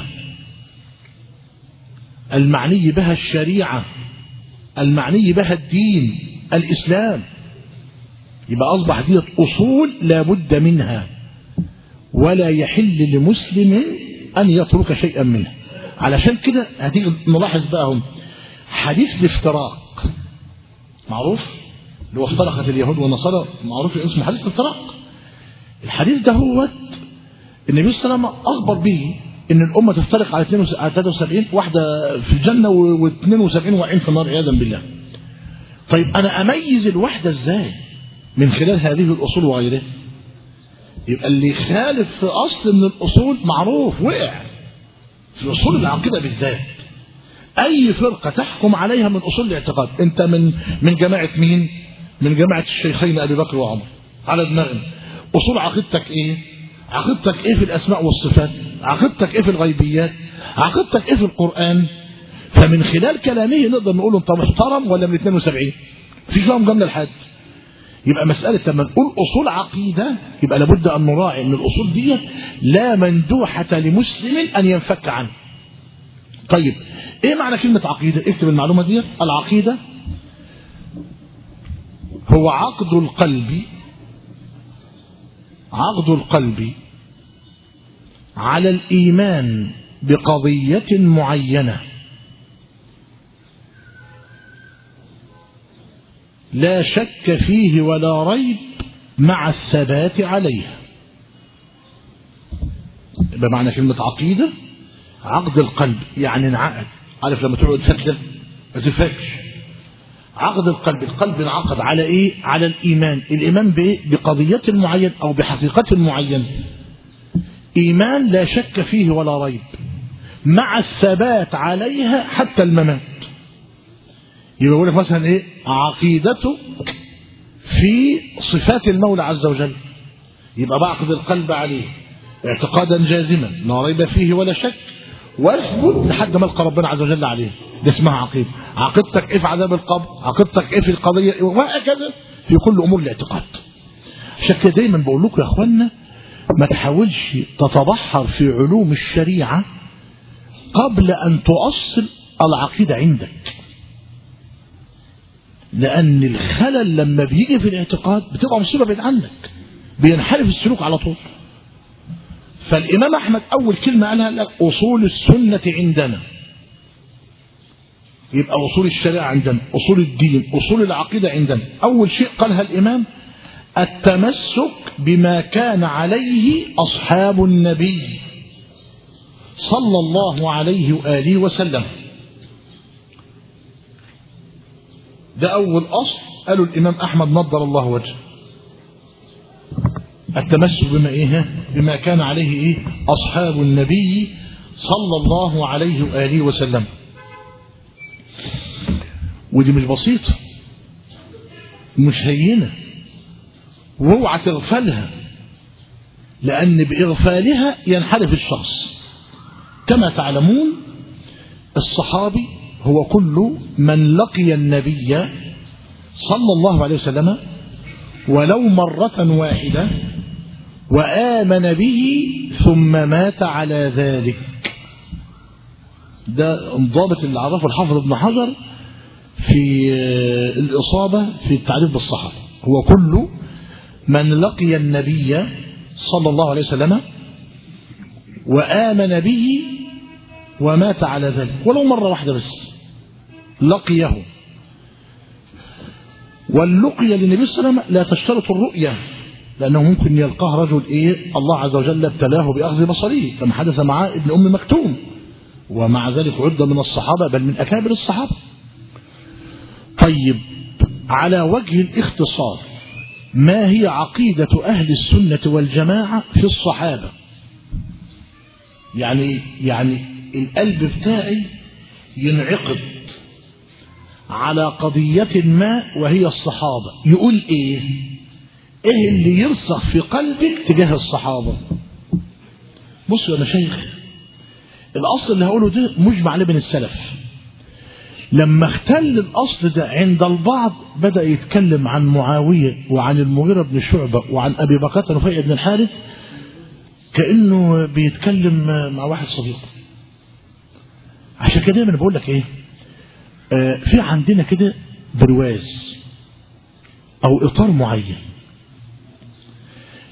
المعني بها الشريعة المعني بها الدين الإسلام يبقى أصبح دي أصول لابد منها ولا يحل لمسلم أن يترك شيئا منها علشان كده هتيجي نلاحظ بقى هم حديث الافتراق معروف اللي هو افترقت اليهود والنصارى معروف اسمه حديث الافتراق الحديث ده هو النبي صلى الله عليه وسلم أخبر به ان الامه تفترق على 73 واحده في الجنه و72 واقعين في النار عياذا بالله. طيب انا اميز الوحده ازاي؟ من خلال هذه الاصول وغيرها. يبقى اللي يخالف في اصل من الاصول معروف وقع. في اصول العقيده بالذات. اي فرقه تحكم عليها من اصول الاعتقاد، انت من من جماعه مين؟ من جماعه الشيخين ابي بكر وعمر. على دماغنا. اصول عقيدتك ايه؟ عقيدتك ايه في الاسماء والصفات؟ عقيدتك ايه في الغيبيات عقيدتك ايه في القرآن فمن خلال كلامه نقدر نقول انت محترم ولا من 72 في فيها مجامله لحد يبقى مسألة لما نقول أصول عقيدة يبقى لابد أن نراعي أن الأصول دي لا مندوحة لمسلم أن ينفك عنه طيب إيه معنى كلمة عقيدة اكتب المعلومة دي العقيدة هو عقد القلب عقد القلب على الإيمان بقضية معينة لا شك فيه ولا ريب مع الثبات عليه بمعنى كلمة عقيدة عقد القلب يعني انعقد عارف لما تقعد فتلة ما تفكش عقد القلب القلب انعقد على ايه على الايمان الايمان بايه بقضية معينة او بحقيقة معينة إيمان لا شك فيه ولا ريب مع الثبات عليها حتى الممات يبقى يقول لك مثلا ايه عقيدته في صفات المولى عز وجل يبقى بعقد القلب عليه اعتقادا جازما لا ريب فيه ولا شك واثبت لحد ما القى ربنا عز وجل عليه ده اسمها عقيده عقيدتك ايه في عذاب القبر عقيدتك ايه في القضيه وهكذا في كل امور الاعتقاد عشان كده دايما بقول لكم يا اخوانا ما تحاولش تتبحر في علوم الشريعة قبل أن تؤصل العقيدة عندك لأن الخلل لما بيجي في الاعتقاد بتبقى مصيبة بعيد عنك بينحرف السلوك على طول فالإمام أحمد أول كلمة قالها لك أصول السنة عندنا يبقى أصول الشريعة عندنا أصول الدين أصول العقيدة عندنا أول شيء قالها الإمام التمسك بما كان عليه أصحاب النبي صلى الله عليه وآله وسلم ده أول أصل قالوا الإمام أحمد نضر الله وجهه التمسك بما إيه بما كان عليه إيه أصحاب النبي صلى الله عليه وآله وسلم ودي مش بسيطة مش هينه واوعى تغفلها لأن بإغفالها ينحرف الشخص كما تعلمون الصحابي هو كل من لقي النبي صلى الله عليه وسلم ولو مرة واحدة وآمن به ثم مات على ذلك ده ضابط اللي عرفه الحافظ ابن حجر في الإصابة في التعريف بالصحابة هو كل من لقي النبي صلى الله عليه وسلم وآمن به ومات على ذلك ولو مرة واحدة بس لقيه واللقية للنبي صلى الله عليه وسلم لا تشترط الرؤية لأنه ممكن يلقاه رجل إيه الله عز وجل ابتلاه بأخذ بصره كما حدث مع ابن أم مكتوم ومع ذلك عد من الصحابة بل من أكابر الصحابة طيب على وجه الاختصار ما هي عقيدة أهل السنة والجماعة في الصحابة يعني يعني القلب بتاعي ينعقد على قضية ما وهي الصحابة يقول ايه ايه اللي يرسخ في قلبك تجاه الصحابة بصوا يا مشايخ الاصل اللي هقوله ده مجمع عليه بين السلف لما اختل الاصل ده عند البعض بدا يتكلم عن معاويه وعن المغيره بن شعبه وعن ابي بكر نفيع بن الحارث كانه بيتكلم مع واحد صديق عشان كده دايما بقول لك ايه آه في عندنا كده برواز او اطار معين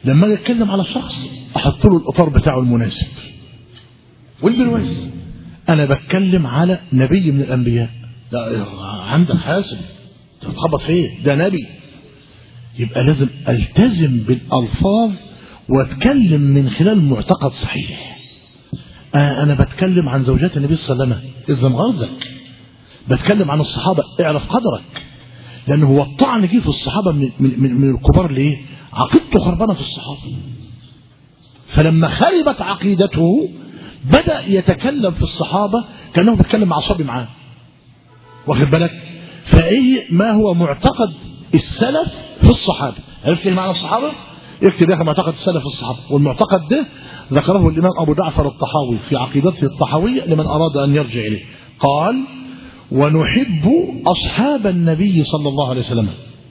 لما اجي اتكلم على شخص احط له الاطار بتاعه المناسب والبرواز انا بتكلم على نبي من الانبياء لا عندك حاسب تتخبط فيه ده نبي يبقى لازم التزم بالالفاظ واتكلم من خلال معتقد صحيح آه انا بتكلم عن زوجات النبي صلى الله عليه وسلم اذن غرزك بتكلم عن الصحابه اعرف قدرك لان هو الطعن جه في الصحابه من, من, من الكبار ليه عقيدته خربانه في الصحابه فلما خربت عقيدته بدا يتكلم في الصحابه كانه بيتكلم مع صبي معاه واخد بالك فايه ما هو معتقد السلف في الصحابه عرفت ايه معنى الصحابه اكتب يا اخي معتقد السلف في الصحابه والمعتقد ده ذكره الامام ابو جعفر الطحاوي في عقيدته الطحاويه لمن اراد ان يرجع اليه قال ونحب اصحاب النبي صلى الله عليه وسلم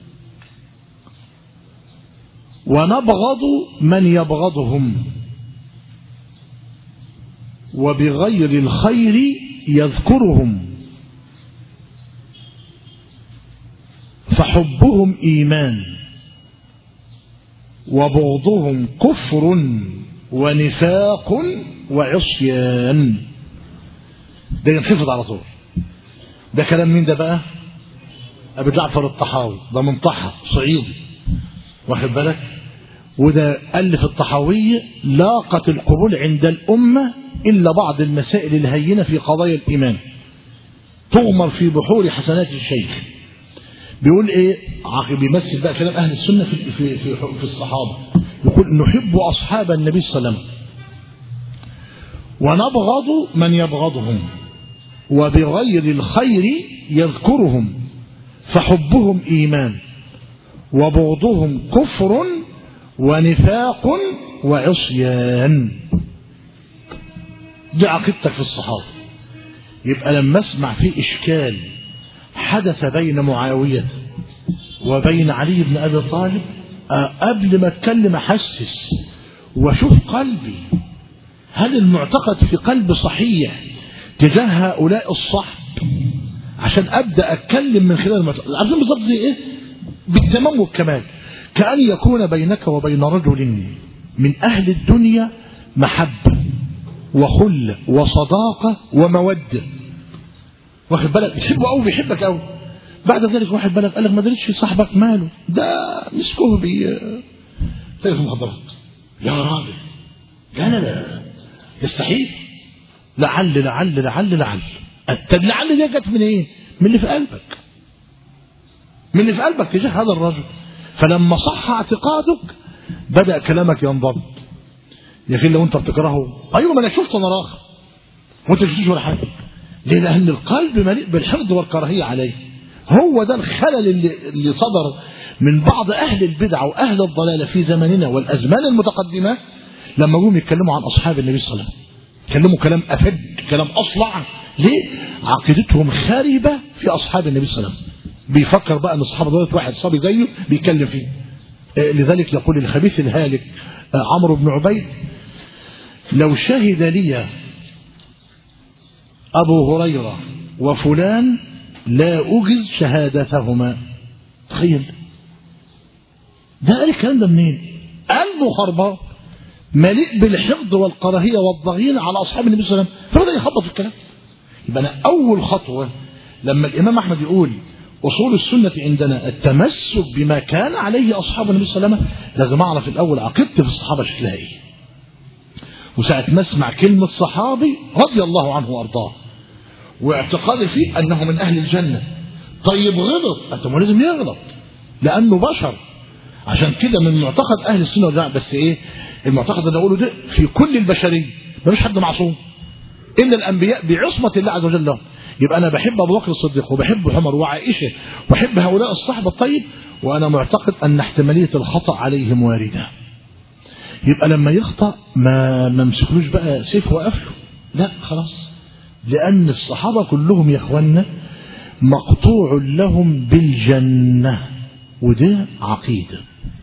ونبغض من يبغضهم وبغير الخير يذكرهم فحبهم ايمان وبغضهم كفر ونفاق وعصيان ده ينحفظ على طول ده كلام مين ده بقى ابو جعفر الطحاوي ده من طحا صعيدي واخد بالك وده ألف الطحاوية لاقت القبول عند الأمة إلا بعض المسائل الهينة في قضايا الإيمان تغمر في بحور حسنات الشيخ بيقول ايه بيمثل بقى كلام اهل السنه في في في, في الصحابه يقول نحب اصحاب النبي صلى الله عليه وسلم ونبغض من يبغضهم وبغير الخير يذكرهم فحبهم ايمان وبغضهم كفر ونفاق وعصيان دي عقيدتك في الصحابه يبقى لما اسمع في اشكال حدث بين معاوية وبين علي بن أبي طالب قبل ما اتكلم أحسس واشوف قلبي هل المعتقد في قلب صحيح تجاه هؤلاء الصحب عشان أبدأ أتكلم من خلال المعتقد عارفين بالظبط زي إيه؟ بالتمام والكمال كأن يكون بينك وبين رجل من أهل الدنيا محبة وخلة وصداقة ومودة واخد بالك بيحبه قوي بيحبك قوي بعد ذلك واحد بالك قال لك ما دريتش صاحبك ماله ده مسكوه بي تلف المخدرات يا راجل لا لا لا يستحيل لعل لعل لعل لعل طب لعل دي جت من ايه؟ من اللي في قلبك من اللي في قلبك تجاه هذا الرجل فلما صح اعتقادك بدا كلامك ينضبط يا اخي لو انت بتكرهه ايوه ما انا شفت انا راخ وانت شفتوش ولا حاجه ليه لأن القلب مليء بالحقد والكراهية عليه هو ده الخلل اللي, اللي صدر من بعض أهل البدع وأهل الضلالة في زماننا والأزمان المتقدمة لما جم يتكلموا عن أصحاب النبي صلى الله عليه وسلم يتكلموا كلام أفد كلام أصلع ليه عقيدتهم خاربة في أصحاب النبي صلى الله عليه وسلم بيفكر بقى أن أصحاب دولة واحد صبي زيه بيتكلم فيه لذلك يقول الخبيث الهالك عمرو بن عبيد لو شهد لي أبو هريرة وفلان لا أجز شهادتهما تخيل ده قال الكلام ده منين قلبه خربان مليء بالحقد والكراهية والضغينة على أصحاب النبي صلى الله عليه وسلم فبدأ يخبط في الكلام يبقى أنا أول خطوة لما الإمام أحمد يقول أصول السنة عندنا التمسك بما كان عليه أصحاب النبي صلى الله عليه وسلم لازم أعرف الأول عقيدتي في الصحابة شكلها إيه وساعة ما أسمع كلمة صحابي رضي الله عنه وأرضاه واعتقادي فيه أنه من أهل الجنة طيب غلط أنت ما لازم يغلط لأنه بشر عشان كده من معتقد أهل السنة والجماعة بس إيه المعتقد اللي أقوله ده في كل البشرية ما فيش حد معصوم إلا الأنبياء بعصمة الله عز وجل لهم يبقى أنا بحب أبو بكر الصديق وبحب عمر وعائشة وبحب هؤلاء الصحبة الطيب وأنا معتقد أن احتمالية الخطأ عليهم واردة يبقى لما يخطأ ما نمسكلوش بقى سيف وقفله لا خلاص لأن الصحابة كلهم يا إخوانا مقطوع لهم بالجنة وده عقيدة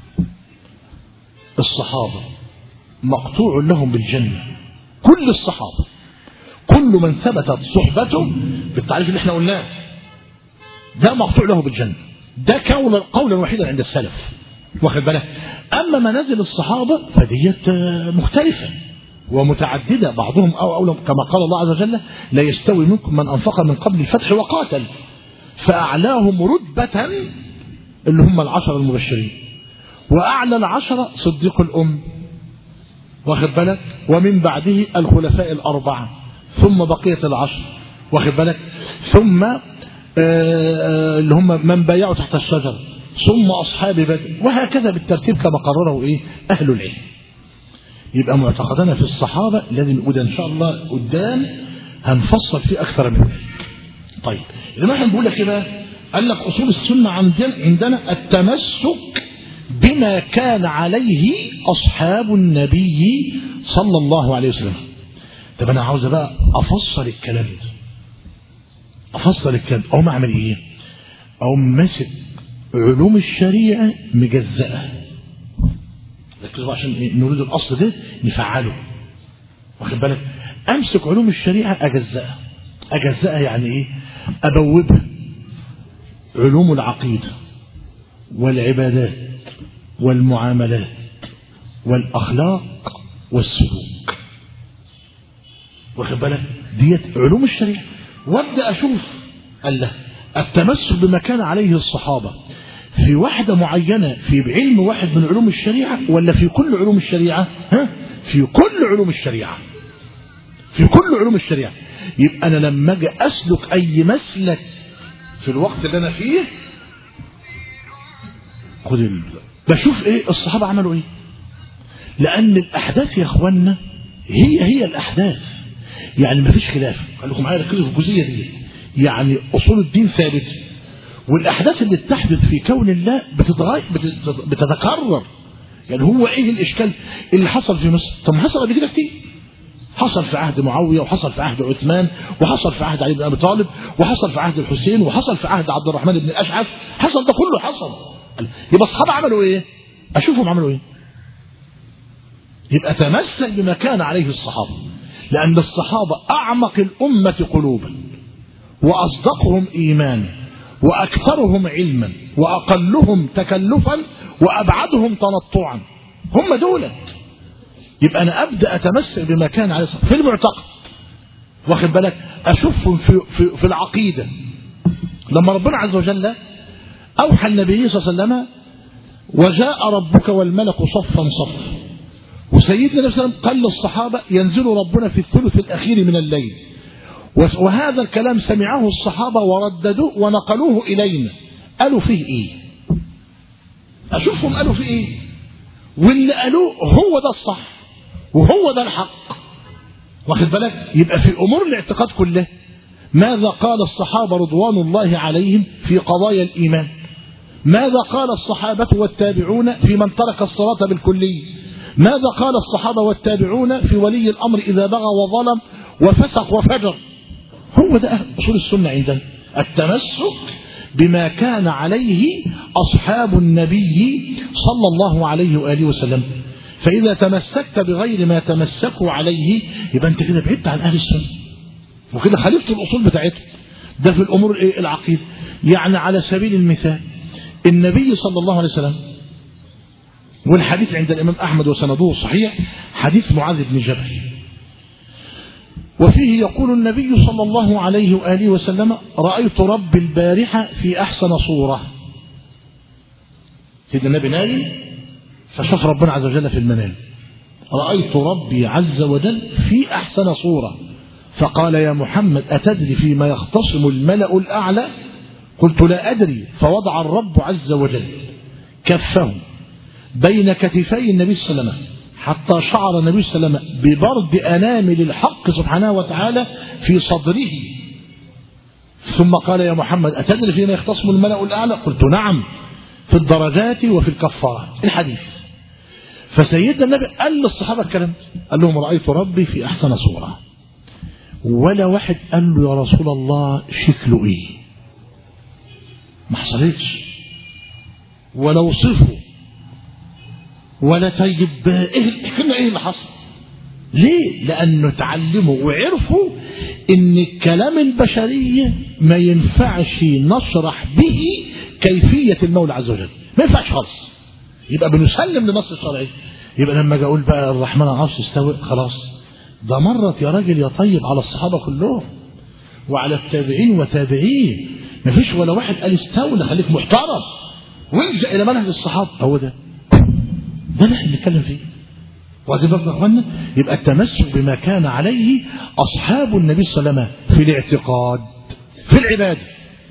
الصحابة مقطوع لهم بالجنة كل الصحابة كل من ثبتت صحبته بالتعريف اللي احنا قلناه ده مقطوع له بالجنة ده قولا قولا وحيدا عند السلف واخد بالك أما منازل الصحابة فديت مختلفة ومتعددة بعضهم أو أولى كما قال الله عز وجل لا يستوي منكم من أنفق من قبل الفتح وقاتل فأعلاهم رتبة اللي هم العشر المبشرين وأعلى العشرة صديق الأم واخد بالك ومن بعده الخلفاء الأربعة ثم بقية العشر واخد بالك ثم اللي هم من بايعوا تحت الشجر ثم أصحاب بدر وهكذا بالترتيب كما قرره إيه أهل العلم يبقى معتقدنا في الصحابة لازم وده إن شاء الله قدام هنفصل فيه أكثر من ذلك طيب لما احنا بنقول لك بقى قال لك أصول السنة عندنا, عندنا التمسك بما كان عليه أصحاب النبي صلى الله عليه وسلم طب أنا عاوز بقى أفصل الكلام ده أفصل الكلام أو ما أعمل إيه أو ماسك علوم الشريعة مجزأة ركزوا عشان إيه؟ نريد الأصل ده نفعله واخد بالك أمسك علوم الشريعة أجزأها أجزأها يعني إيه أبوبها علوم العقيدة والعبادات والمعاملات والأخلاق والسلوك واخد بالك ديت علوم الشريعة وابدأ أشوف قال له التمسك بما كان عليه الصحابة في واحدة معينة في علم واحد من علوم الشريعة ولا في كل علوم الشريعة ها؟ في كل علوم الشريعة في كل علوم الشريعة يبقى أنا لما أجي أسلك أي مسلك في الوقت اللي أنا فيه خد ال... بشوف إيه الصحابة عملوا إيه لأن الأحداث يا إخوانا هي هي الأحداث يعني ما فيش خلاف خليكم معايا ركزوا في الجزئية دي يعني أصول الدين ثابتة والأحداث اللي بتحدث في كون الله بتتغير بتتكرر يعني هو إيه الإشكال اللي حصل في مصر طب ما حصل قبل كده كتير حصل في عهد معاوية وحصل في عهد عثمان وحصل في عهد علي بن أبي طالب وحصل في عهد الحسين وحصل في عهد عبد الرحمن بن الأشعث حصل ده كله حصل يبقى الصحابة عملوا إيه أشوفهم عملوا إيه يبقى تمسك بما كان عليه الصحابة لأن الصحابة أعمق الأمة قلوبا وأصدقهم إيمانا وأكثرهم علما وأقلهم تكلفا وأبعدهم تنطعا هم دولت يبقى أنا أبدأ أتمسك بما كان عليه الصحابة في المعتقد واخد بالك أشوفهم في, في, في العقيدة لما ربنا عز وجل أوحى النبي صلى الله عليه وسلم وجاء ربك والملك صفا صفا وسيدنا النبي صلى الله عليه وسلم قال للصحابة ينزل ربنا في الثلث الأخير من الليل وهذا الكلام سمعه الصحابة ورددوه ونقلوه إلينا قالوا فيه إيه أشوفهم قالوا فيه إيه واللي قالوه هو ده الصح وهو ده الحق واخد بالك يبقى في أمور الاعتقاد كله ماذا قال الصحابة رضوان الله عليهم في قضايا الإيمان ماذا قال الصحابة والتابعون في من ترك الصلاة بالكلية ماذا قال الصحابة والتابعون في ولي الأمر إذا بغى وظلم وفسق وفجر هو ده أصول السنة عندنا التمسك بما كان عليه أصحاب النبي صلى الله عليه وآله وسلم فإذا تمسكت بغير ما تمسكوا عليه يبقى أنت كده بعدت عن أهل السنة وكده خالفت الأصول بتاعتهم ده في الأمور العقيدة يعني على سبيل المثال النبي صلى الله عليه وسلم والحديث عند الإمام أحمد وسنده صحيح حديث معاذ بن جبل وفيه يقول النبي صلى الله عليه وآله وسلم رأيت رب البارحة في أحسن صورة سيدنا النبي نايم فشاف ربنا عز وجل في المنام رأيت ربي عز وجل في أحسن صورة فقال يا محمد أتدري فيما يختصم الملأ الأعلى قلت لا أدري فوضع الرب عز وجل كفه بين كتفي النبي صلى الله عليه وسلم حتى شعر النبي صلى الله عليه وسلم ببرد أنامل الحق سبحانه وتعالى في صدره ثم قال يا محمد أتدري فيما يختصم الملأ الأعلى قلت نعم في الدرجات وفي الكفارات الحديث فسيدنا النبي قال للصحابة الكلام قال لهم رأيت ربي في أحسن صورة ولا واحد قال له يا رسول الله شكله ايه ما حصلتش ولا وصفه ولا طيب ايه الحكمة ايه اللي حصل ليه لانه اتعلموا وعرفوا ان الكلام البشرية ما ينفعش نشرح به كيفية المولى عز وجل ما ينفعش خالص يبقى بنسلم لنص الشرعي يبقى لما اجي اقول بقى الرحمن على العرش استوى خلاص ده مرت يا راجل يا طيب على الصحابه كلهم وعلى التابعين وتابعين مفيش ولا واحد قال استولى خليك محترم وارجع الى منهج الصحابه هو ده ده اللي احنا بنتكلم فيه وهذه برضه اخوانا يبقى التمسك بما كان عليه اصحاب النبي صلى الله عليه وسلم في الاعتقاد في العباده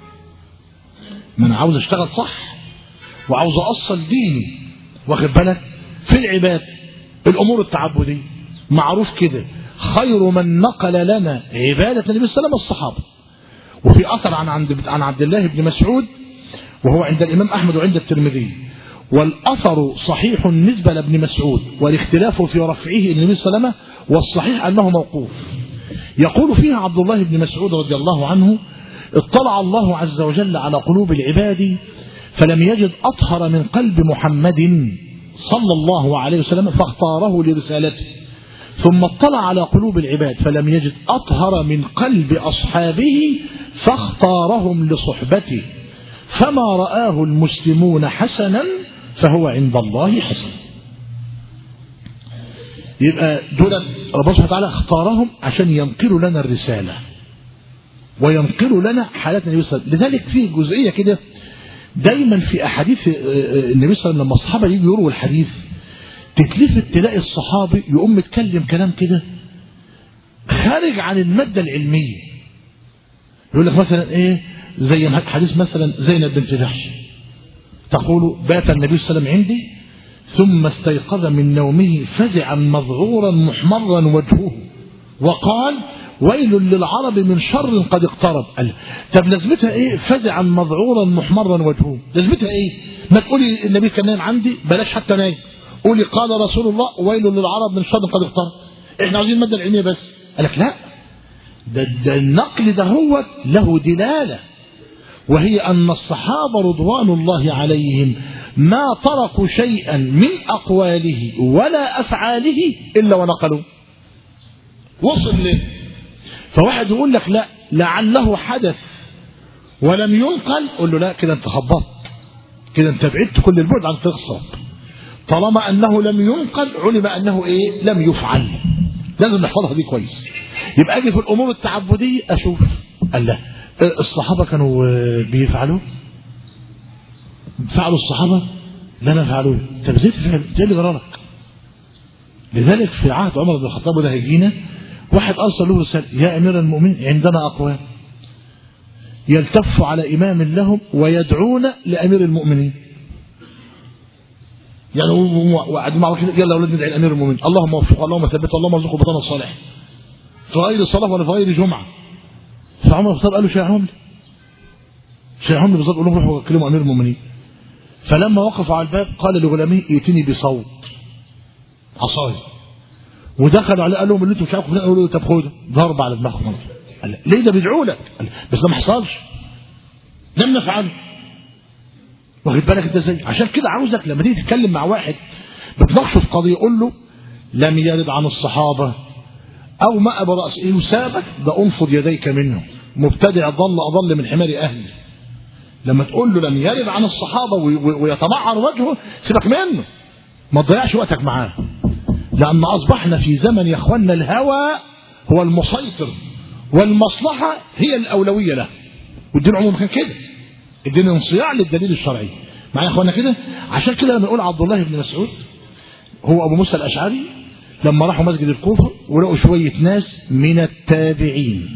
ما انا عاوز اشتغل صح وعاوز اصل ديني واخد بالك في العباده الامور التعبديه معروف كده خير من نقل لنا عباده النبي صلى الله عليه وسلم الصحابه وفي اثر عن عند عن عبد الله بن مسعود وهو عند الامام احمد وعند الترمذي والأثر صحيح نسبة لابن مسعود والاختلاف في رفعه النبي صلى الله عليه وسلم والصحيح أنه موقوف يقول فيها عبد الله بن مسعود رضي الله عنه اطلع الله عز وجل على قلوب العباد فلم يجد أطهر من قلب محمد صلى الله عليه وسلم فاختاره لرسالته ثم اطلع على قلوب العباد فلم يجد أطهر من قلب أصحابه فاختارهم لصحبته فما رآه المسلمون حسنا فهو عند الله حسن يبقى دول ربنا سبحانه وتعالى اختارهم عشان ينقلوا لنا الرسالة وينقلوا لنا حالات النبي صلى الله عليه وسلم لذلك في جزئية كده دايما في أحاديث النبي صلى الله عليه وسلم لما الصحابة يجوا يرووا الحديث تتلفت تلاقي الصحابي يقوم متكلم كلام كده خارج عن المادة العلمية يقول لك مثلا ايه زي حديث مثلا زينب بنت جحش تقول بات النبي صلى الله عليه وسلم عندي ثم استيقظ من نومه فزعا مذعورا محمرا وجهه وقال ويل للعرب من شر قد اقترب قال طب لازمتها ايه فزعا مذعورا محمرا وجهه لازمتها ايه ما تقولي النبي كان نايم عندي بلاش حتى نايم قولي قال رسول الله ويل للعرب من شر قد اقترب احنا عاوزين الماده العلميه بس قال لك لا ده, ده النقل ده هو له دلاله وهي أن الصحابة رضوان الله عليهم ما تركوا شيئا من أقواله ولا أفعاله إلا ونقلوا وصل له فواحد يقول لك لا لعله حدث ولم ينقل قل له لا كده انت خبطت كده انت بعدت كل البعد عن تغصب طالما أنه لم ينقل علم أنه إيه لم يفعل لازم نحفظها دي كويس يبقى أجي في الأمور التعبدية أشوف قال لا الصحابة كانوا بيفعلوا فعلوا الصحابة لا ما فعلوه طب ازاي تفعل ازاي اللي جرالك لذلك في عهد عمر بن الخطاب وده هيجينا واحد ارسل له رسالة يا امير المؤمنين عندنا اقوام يلتف على امام لهم ويدعون لامير المؤمنين يعني وقاعدين مع كده يلا يا اولاد ندعي لامير المؤمنين اللهم وفقه اللهم ثبته اللهم ارزقه بطانه الصالح في غير صلاه ولا في غير جمعه فعمر الخطاب قال له شيعهم لي شيعهم لي بالظبط قول لهم روحوا كلموا امير المؤمنين فلما وقفوا على الباب قال لغلامه ائتني بصوت عصاي ودخلوا عليه قال لهم اللي انتم مش عارفين قالوا له طب خده ضرب على دماغهم قال ليه ده بيدعوا لك بس ده ما حصلش لم نفعله واخد بالك انت ازاي عشان كده عاوزك لما تيجي تتكلم مع واحد بتناقشه في قضيه قول له لم يرد عن الصحابه أو ما برأس إيه وسابك ده أنفض يديك منه مبتدع ضل أضل من حمار أهلي لما تقول له لم يرد عن الصحابة ويتمعر وجهه سيبك منه ما تضيعش وقتك معاه لأن أصبحنا في زمن يا أخوانا الهوى هو المسيطر والمصلحة هي الأولوية له والدين عموما كان كده الدين انصياع للدليل الشرعي معايا يا أخوانا كده عشان كده لما نقول عبد الله بن مسعود هو أبو موسى الأشعري لما راحوا مسجد الكوفة ولقوا شوية ناس من التابعين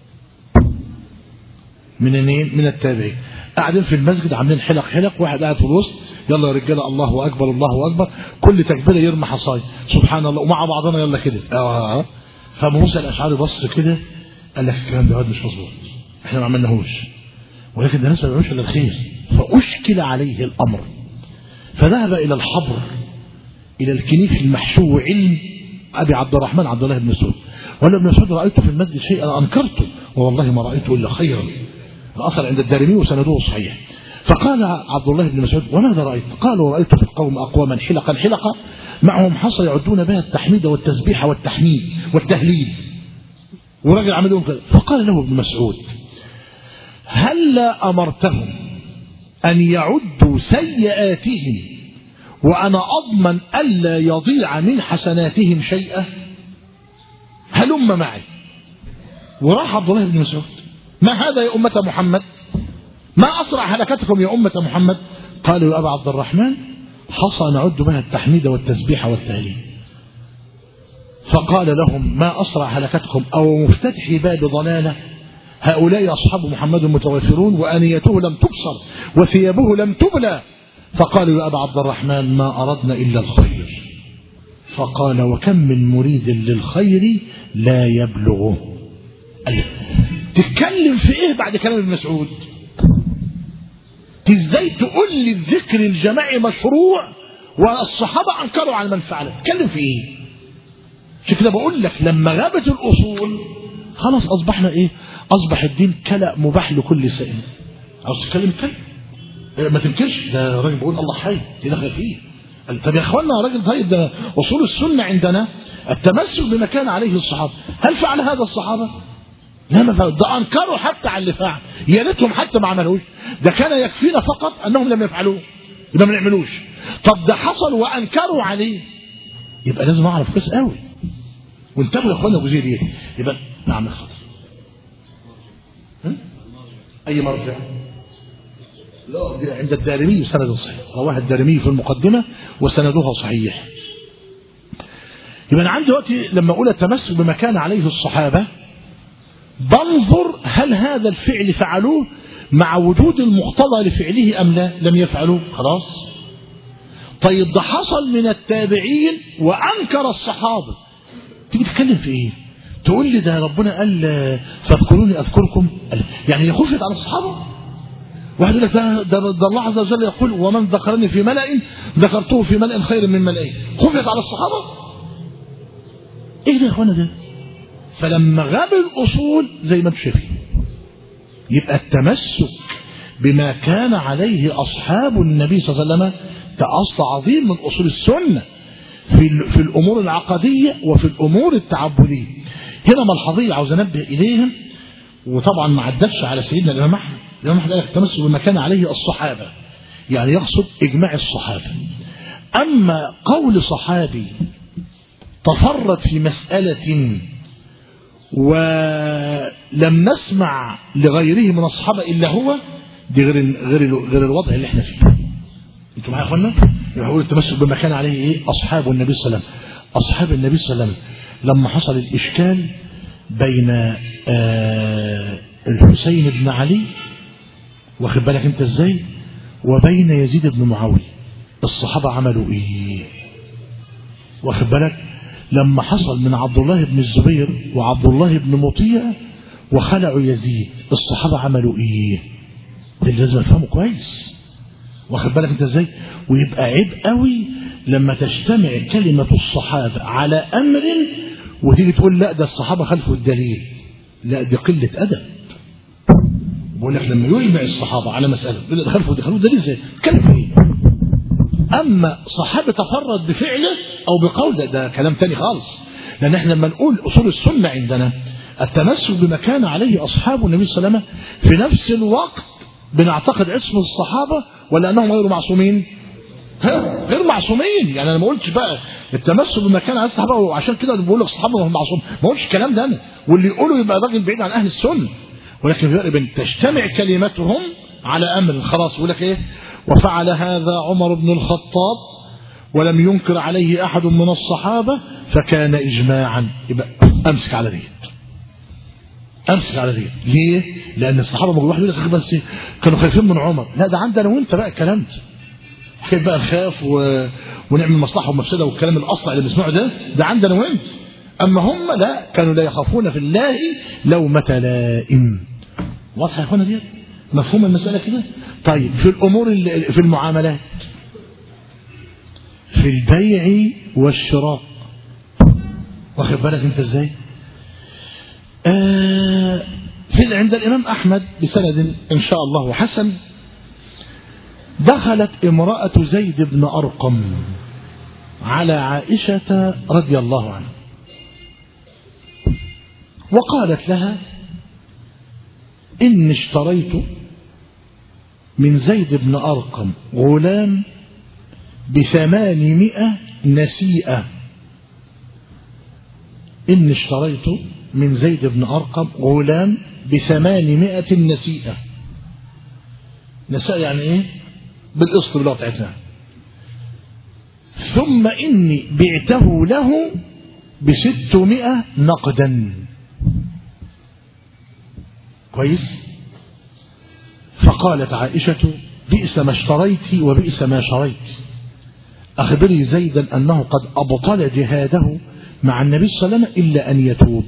من منين؟ من التابعين قاعدين في المسجد عاملين حلق حلق واحد قاعد في الوسط يلا يا رجاله الله اكبر الله اكبر كل تكبيره يرمي حصاي سبحان الله ومع بعضنا يلا كده اه فموسى الاشعري بص كده قال لك الكلام ده مش مظبوط احنا ما عملناهوش ولكن ده الناس ما بيعملوش الا الخير فاشكل عليه الامر فذهب الى الحبر الى الكنيف المحشو علم ابي عبد الرحمن عبد الله بن مسعود ولا ابن مسعود رايت في المسجد شيئا انكرته والله ما رايته الا خيرا الاثر عند الدارمي وسنده صحيح فقال عبد الله بن مسعود وماذا رايت؟ قال رايت في القوم اقواما حلقا حلقا معهم حصى يعدون بها التحميد والتسبيح والتحميد والتهليل ورجل عمل لهم كذا فقال له ابن مسعود هلا امرتهم ان يعدوا سيئاتهم وأنا أضمن ألا يضيع من حسناتهم شيئا هلم معي وراح عبد الله بن مسعود ما هذا يا أمة محمد ما أسرع هلكتكم يا أمة محمد قالوا يا أبا عبد الرحمن حصى نعد بها التحميد والتسبيح والتهليل فقال لهم ما أسرع هلكتكم أو مفتتح باب ضلالة هؤلاء أصحاب محمد متوافرون وأنيته لم تبصر وثيابه لم تبلى فقالوا يا أبا عبد الرحمن ما أردنا إلا الخير فقال وكم من مريد للخير لا يبلغه قال تتكلم في ايه بعد كلام ابن مسعود ازاي تقول لي الذكر الجماعي مشروع والصحابة انكروا على من فعله تتكلم في ايه عشان كده بقول لك لما غابت الاصول خلاص اصبحنا ايه اصبح الدين كلا مباح لكل سائل عاوز تتكلم اتكلم ما تنكرش ده راجل بيقول الله حي دي دخل فيه قال طب يا اخوانا يا راجل طيب ده اصول السنه عندنا التمسك بما كان عليه الصحابه هل فعل هذا الصحابه؟ لا ما فعل ده انكروا حتى على اللي فعل يا ريتهم حتى ما عملوش ده كان يكفينا فقط انهم لم يفعلوه يبقى ما نعملوش طب ده حصل وانكروا عليه يبقى لازم اعرف كويس قوي وانتبهوا يا اخوانا ابو زيد ايه يبقى نعم يا خاطر اي مرجع لا دي عند الدارمي سند صحيح رواه الدارمي في المقدمة وسندها صحيح يبقى أنا عندي دلوقتي لما أقول التمسك بما كان عليه الصحابة بنظر هل هذا الفعل فعلوه مع وجود المقتضى لفعله أم لا لم يفعلوه خلاص طيب ده حصل من التابعين وأنكر الصحابة تيجي تتكلم في إيه تقول لي ده ربنا قال فاذكروني أذكركم يعني هي خفت على الصحابة واحد يقول لك ده, ده, ده الله عز وجل يقول ومن ذكرني في ملأ ذكرته في ملأ خير من ملئين خفت على الصحابة ايه ده يا اخوانا ده فلما غاب الاصول زي ما انتم شايفين يبقى التمسك بما كان عليه اصحاب النبي صلى الله عليه وسلم ده اصل عظيم من اصول السنه في في الامور العقديه وفي الامور التعبديه هنا ملحظيه عاوز انبه اليها وطبعا ما عدتش على سيدنا الامام احمد الامام احمد قال التمسك بما كان عليه الصحابه يعني يقصد اجماع الصحابه اما قول صحابي تفرد في مساله ولم نسمع لغيره من الصحابه الا هو دي غير غير غير الوضع اللي احنا فيه انتوا معايا يا اخوانا يقول التمسك بما كان عليه ايه اصحاب النبي صلى الله عليه وسلم اصحاب النبي صلى الله عليه وسلم لما حصل الاشكال بين آه الحسين بن علي واخد بالك انت ازاي وبين يزيد بن معاويه الصحابه عملوا ايه واخد بالك لما حصل من عبد الله بن الزبير وعبد الله بن مطيع وخلعوا يزيد الصحابه عملوا ايه ده اللي لازم افهمه كويس واخد بالك انت ازاي ويبقى عيب قوي لما تجتمع كلمه الصحابه على امر وتيجي تقول لا ده الصحابه خلفوا الدليل لا دي قله ادب بقول لك لما يجمع الصحابة على مسألة يقول لك خلفوا دخلوا ده ازاي؟ كلام ايه؟ أما صحابة تفرد بفعله أو بقول ده, ده كلام تاني خالص لأن احنا لما نقول أصول السنة عندنا التمسك بما كان عليه أصحاب النبي صلى الله عليه وسلم في نفس الوقت بنعتقد عصمة الصحابة ولا أنهم غير معصومين؟ ها غير معصومين يعني انا ما قلتش بقى التمسك بما كان على الصحابه وعشان كده بقول لك الصحابه هم معصوم ما قلتش الكلام ده انا واللي يقوله يبقى راجل بعيد عن اهل السنه ولكن في فرق بين تجتمع كلمتهم على امر خلاص يقول لك ايه وفعل هذا عمر بن الخطاب ولم ينكر عليه احد من الصحابه فكان اجماعا يبقى امسك على دي امسك على دي ليه؟ لان الصحابه ما واحد يقول لك بس كانوا خايفين من عمر لا ده عندنا وانت بقى الكلام ده كيف بقى نخاف و... ونعمل مصلحه ومفسده والكلام الاصلع اللي بنسمعه ده ده عندنا وانت اما هم لا كانوا لا يخافون في الله لومة لائم واضحه يا اخوانا دي مفهوم المساله كده طيب في الامور اللي في المعاملات في البيع والشراء واخد بالك انت ازاي آه في عند الامام احمد بسند ان شاء الله حسن دخلت امراه زيد بن ارقم على عائشه رضي الله عنها وقالت لها إني اشتريت من زيد بن أرقم غلام بثمانمائة نسيئة إن اشتريت من زيد بن أرقم غلام بثمانمائة نسيئة نساء يعني إيه بالقسط بالله بتاعتها ثم إني بعته له بستمائة نقدا كويس فقالت عائشة بئس ما اشتريت وبئس ما شريت أخبري زيدا أنه قد أبطل جهاده مع النبي صلى الله عليه وسلم إلا أن يتوب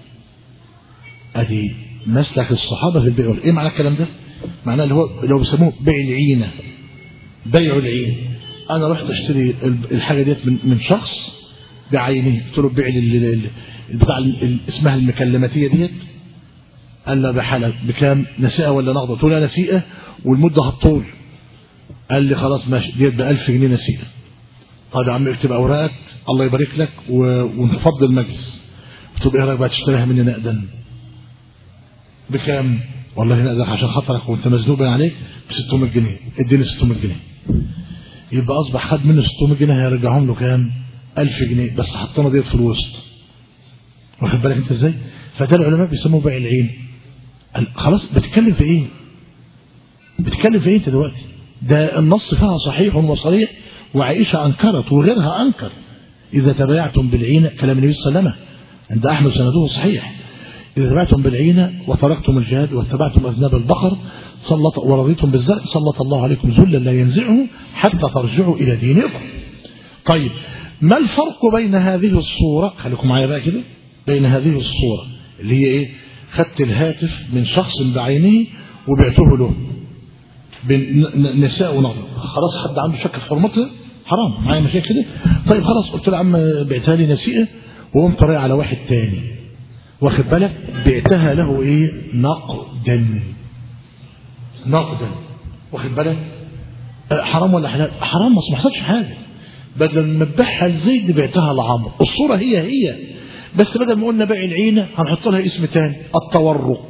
أدي مسلك الصحابة في البيع إيه معنى الكلام ده معناه اللي هو لو بيسموه بيع العينة بيع العين أنا رحت أشتري الحاجة ديت من, من شخص بعينه قلت له بيع بتاع اسمها المكلماتية ديت قال لي بحالك بكام نسيئة ولا نقضة قلت له نسيئة والمدة هتطول قال لي خلاص ماشي ديت ب 1000 جنيه نسيئة طيب يا عم اكتب اوراقك الله يبارك لك ونفضل المجلس قلت له ايه رايك بقى تشتريها مني نقدا بكام والله نقدا عشان خاطرك وانت مزنوق بين عليك ب 600 جنيه اديني 600 جنيه يبقى اصبح خد منه 600 جنيه هيرجعهم له كام 1000 جنيه بس حطينا ديت في الوسط واخد بالك انت ازاي فده العلماء بيسموه بيع العين خلاص بتتكلم في ايه بتتكلم في ايه انت دلوقتي ده النص فيها صحيح وصريح وعائشة أنكرت وغيرها أنكر إذا تبايعتم بالعينة كلام النبي صلى الله عليه وسلم عند أحمد سنده صحيح إذا تبايعتم بالعينة وتركتم الجهاد واتبعتم أذناب البقر سلط ورضيتم بالزرع سلط الله عليكم ذلا لا ينزعه حتى ترجعوا إلى دينكم طيب ما الفرق بين هذه الصورة خليكم معايا بقى كده بين هذه الصورة اللي هي إيه خدت الهاتف من شخص بعينه وبعته له نساء ونظر خلاص حد عنده شك في حرمتها حرام معايا مشاكل كده طيب خلاص قلت له عم بعتها لي نسيئه وقمت رايح على واحد تاني واخد بالك بعتها له ايه نقدا نقدا واخد بالك حرام ولا حلال حرام ما حصلش حاجه بدل ما تبيعها لزيد بعتها لعمرو الصوره هي هي بس بدل ما قلنا بيع العينه هنحط لها اسم تاني التورق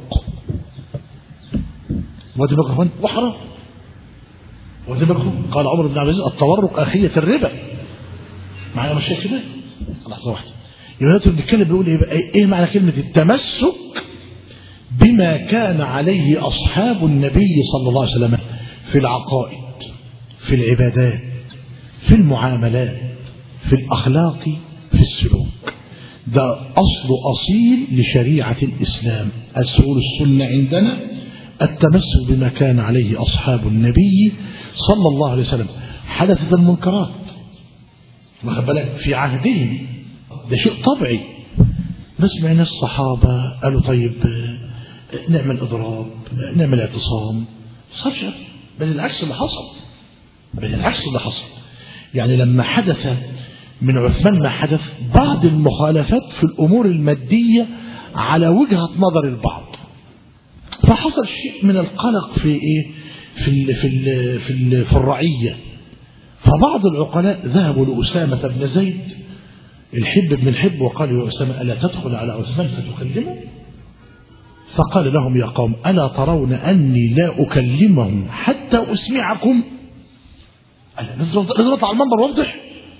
وادي بقى وحرام وادي بقى قال عمر بن عبد العزيز التورق اخيه الربا معايا مش كده لحظه واحده يبقى دلوقتي بنتكلم بيقول ايه بقى ايه معنى كلمه التمسك بما كان عليه اصحاب النبي صلى الله عليه وسلم في العقائد في العبادات في المعاملات في الاخلاق في السلوك ده اصل اصيل لشريعه الاسلام اصول السنه عندنا التمسك بما كان عليه أصحاب النبي صلى الله عليه وسلم حدثت المنكرات واخد بالك في عهدهم ده شيء طبيعي نسمع ناس الصحابة قالوا طيب نعمل إضراب نعمل اعتصام صارش بل العكس اللي حصل بل العكس اللي حصل يعني لما حدث من عثمان ما حدث بعض المخالفات في الأمور المادية على وجهة نظر البعض فحصل شيء من القلق في ايه في ال في ال في, ال في الرعيه فبعض العقلاء ذهبوا لأسامة بن زيد الحب بن الحب وقالوا يا أسامة ألا تدخل على عثمان فتكلمه فقال لهم يا قوم ألا ترون أني لا أكلمهم حتى أسمعكم لازم أطلع على المنبر واضح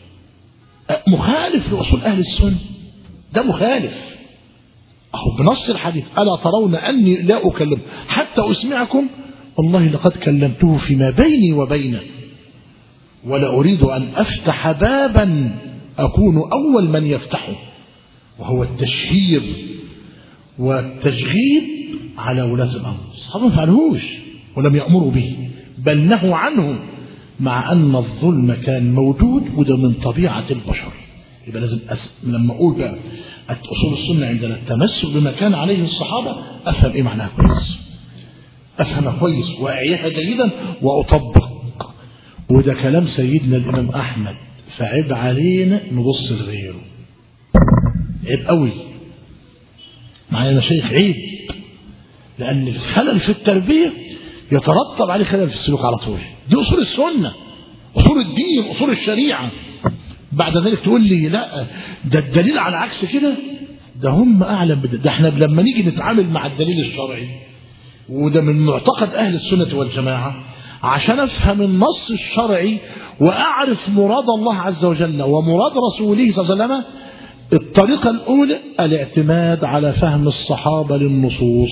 مخالف لأصول أهل السنة ده مخالف أهو بنص الحديث ألا ترون أني لا أكلم حتى أسمعكم والله لقد كلمته فيما بيني وبينه ولا أريد أن أفتح بابا أكون أول من يفتحه وهو التشهير والتشغيب على ولاة الأمر الصحابة ما فعلوش ولم يأمروا به بل نهوا عنه مع أن الظلم كان موجود وده من طبيعة البشر يبقى لازم أس... لما أقول بقى أصول السنة عندنا التمسك بما كان عليه الصحابة أفهم إيه معناها كويس أفهمها كويس وأعيها جيدا وأطبق وده كلام سيدنا الإمام أحمد فعيب علينا نبص لغيره عيب قوي معايا شيخ عيب لأن الخلل في التربية يترتب عليه خلل في السلوك على طول دي أصول السنة أصول الدين أصول الشريعة بعد ذلك تقول لي لا ده الدليل على عكس كده ده هم أعلم بده ده احنا لما نيجي نتعامل مع الدليل الشرعي وده من معتقد أهل السنة والجماعة عشان افهم النص الشرعي واعرف مراد الله عز وجل ومراد رسوله صلى الله عليه وسلم الطريقة الأولى الاعتماد على فهم الصحابة للنصوص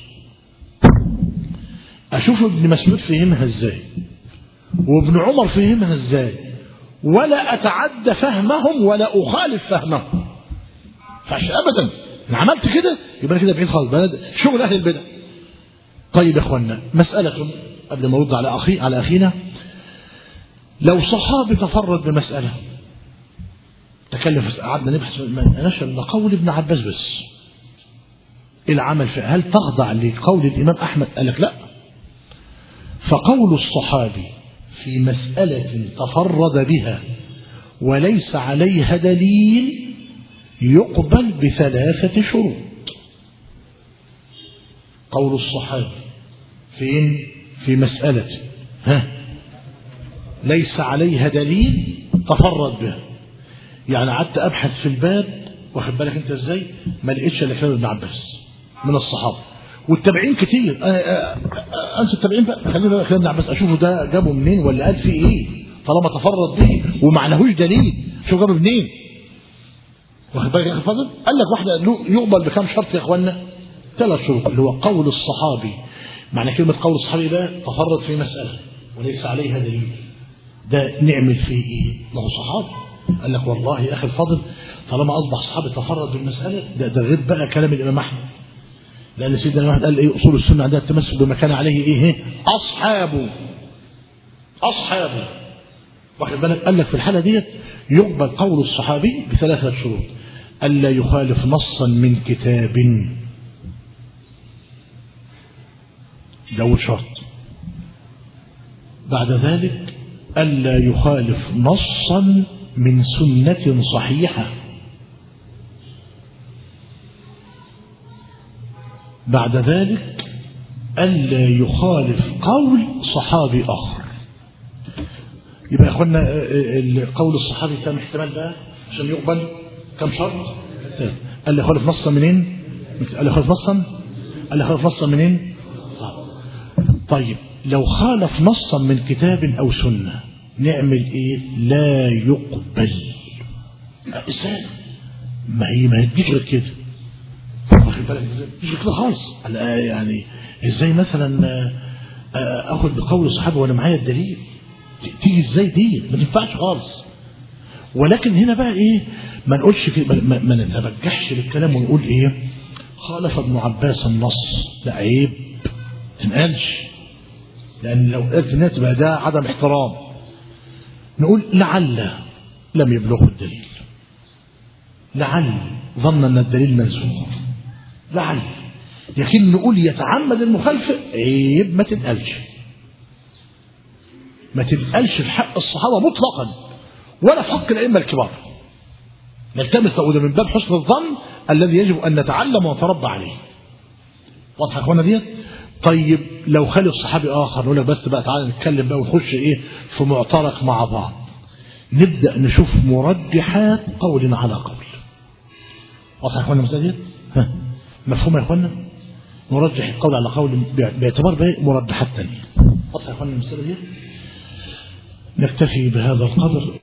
أشوف ابن مسعود فهمها ازاي وابن عمر فهمها ازاي ولا أتعدى فهمهم ولا أخالف فهمهم فعش أبدا إن عملت كده يبقى كده بعيد خالص بلد شغل أهل البدع طيب يا أخوانا مسألة قبل ما أرد على أخي على أخينا لو صحابي تفرد بمسألة تكلم قعدنا نبحث ما نشر الا قول ابن عباس بس العمل في هل تخضع لقول الإمام أحمد قال لك لا فقول الصحابي في مسألة تفرد بها وليس عليها دليل يقبل بثلاثة شروط قول الصحابي فين في مسألة ها ليس عليها دليل تفرد بها يعني قعدت ابحث في الباب واخد بالك انت ازاي ما لقيتش الا كلام ابن عباس من الصحابه والتابعين كتير انسى التابعين بقى خلينا بقى كلام ابن عباس اشوفه ده جابه منين ولا قال فيه ايه طالما تفرد به ومعناهوش دليل شوف جابه منين واخد بالك يا اخي فاضل قال لك واحده يقبل بكام شرط يا اخوانا ثلاث شروط اللي هو قول الصحابي معنى كلمه قول الصحابي ده تفرد في مساله وليس عليها دليل ده نعمل فيه ايه ما هو صحابي قال لك والله يا اخي الفاضل طالما اصبح صحابي تفرد بالمساله ده, ده غير بقى كلام الامام احمد لان سيدنا الامام احمد قال ايه اصول السنه عندها التمسك بما كان عليه ايه اصحابه اصحابه واخد بالك قال لك في الحاله ديت يقبل قول الصحابي بثلاثه شروط الا يخالف نصا من كتاب ده اول شرط بعد ذلك ألا يخالف نصا من سنة صحيحة بعد ذلك ألا يخالف قول صحابي آخر يبقى يا اخوانا قول الصحابي كم احتمال بقى عشان يقبل كم شرط ألا يخالف نصا منين ألا يخالف نصا ألا يخالف نصا منين طيب لو خالف نصا من كتاب أو سنة نعمل إيه لا يقبل إزاي ما هي ما تجيش غير كده واخد بالك ازاي تجيش كده خالص يعني ازاي مثلا اخد بقول الصحابه وانا معايا الدليل تيجي ازاي دي ما تنفعش خالص ولكن هنا بقى ايه ما نقولش كده ما, ما نتبجحش بالكلام ونقول ايه خالف ابن عباس النص لا عيب تنقالش لأن لو قلت الناس بقى ده عدم احترام نقول لعل لم يبلغه الدليل لعل ظن أن الدليل منسوخ لعل لكن نقول يتعمد المخالفة عيب ما تنقلش ما تنقلش في حق الصحابة مطلقا ولا في حق الأئمة الكبار نلتمس وده من باب حسن الظن الذي يجب أن نتعلم ونتربى عليه واضحة يا اخوانا ديت طيب لو خالف صحابي اخر نقول لك بس بقى تعالى نتكلم بقى ونخش ايه في معترك مع بعض نبدا نشوف مرجحات قول على قول واضح يا اخوانا المسألة ها مفهوم يا اخوانا نرجح القول على قول باعتبار بقى مرجحات ثانيه واضح يا اخوانا المسألة دي نكتفي بهذا القدر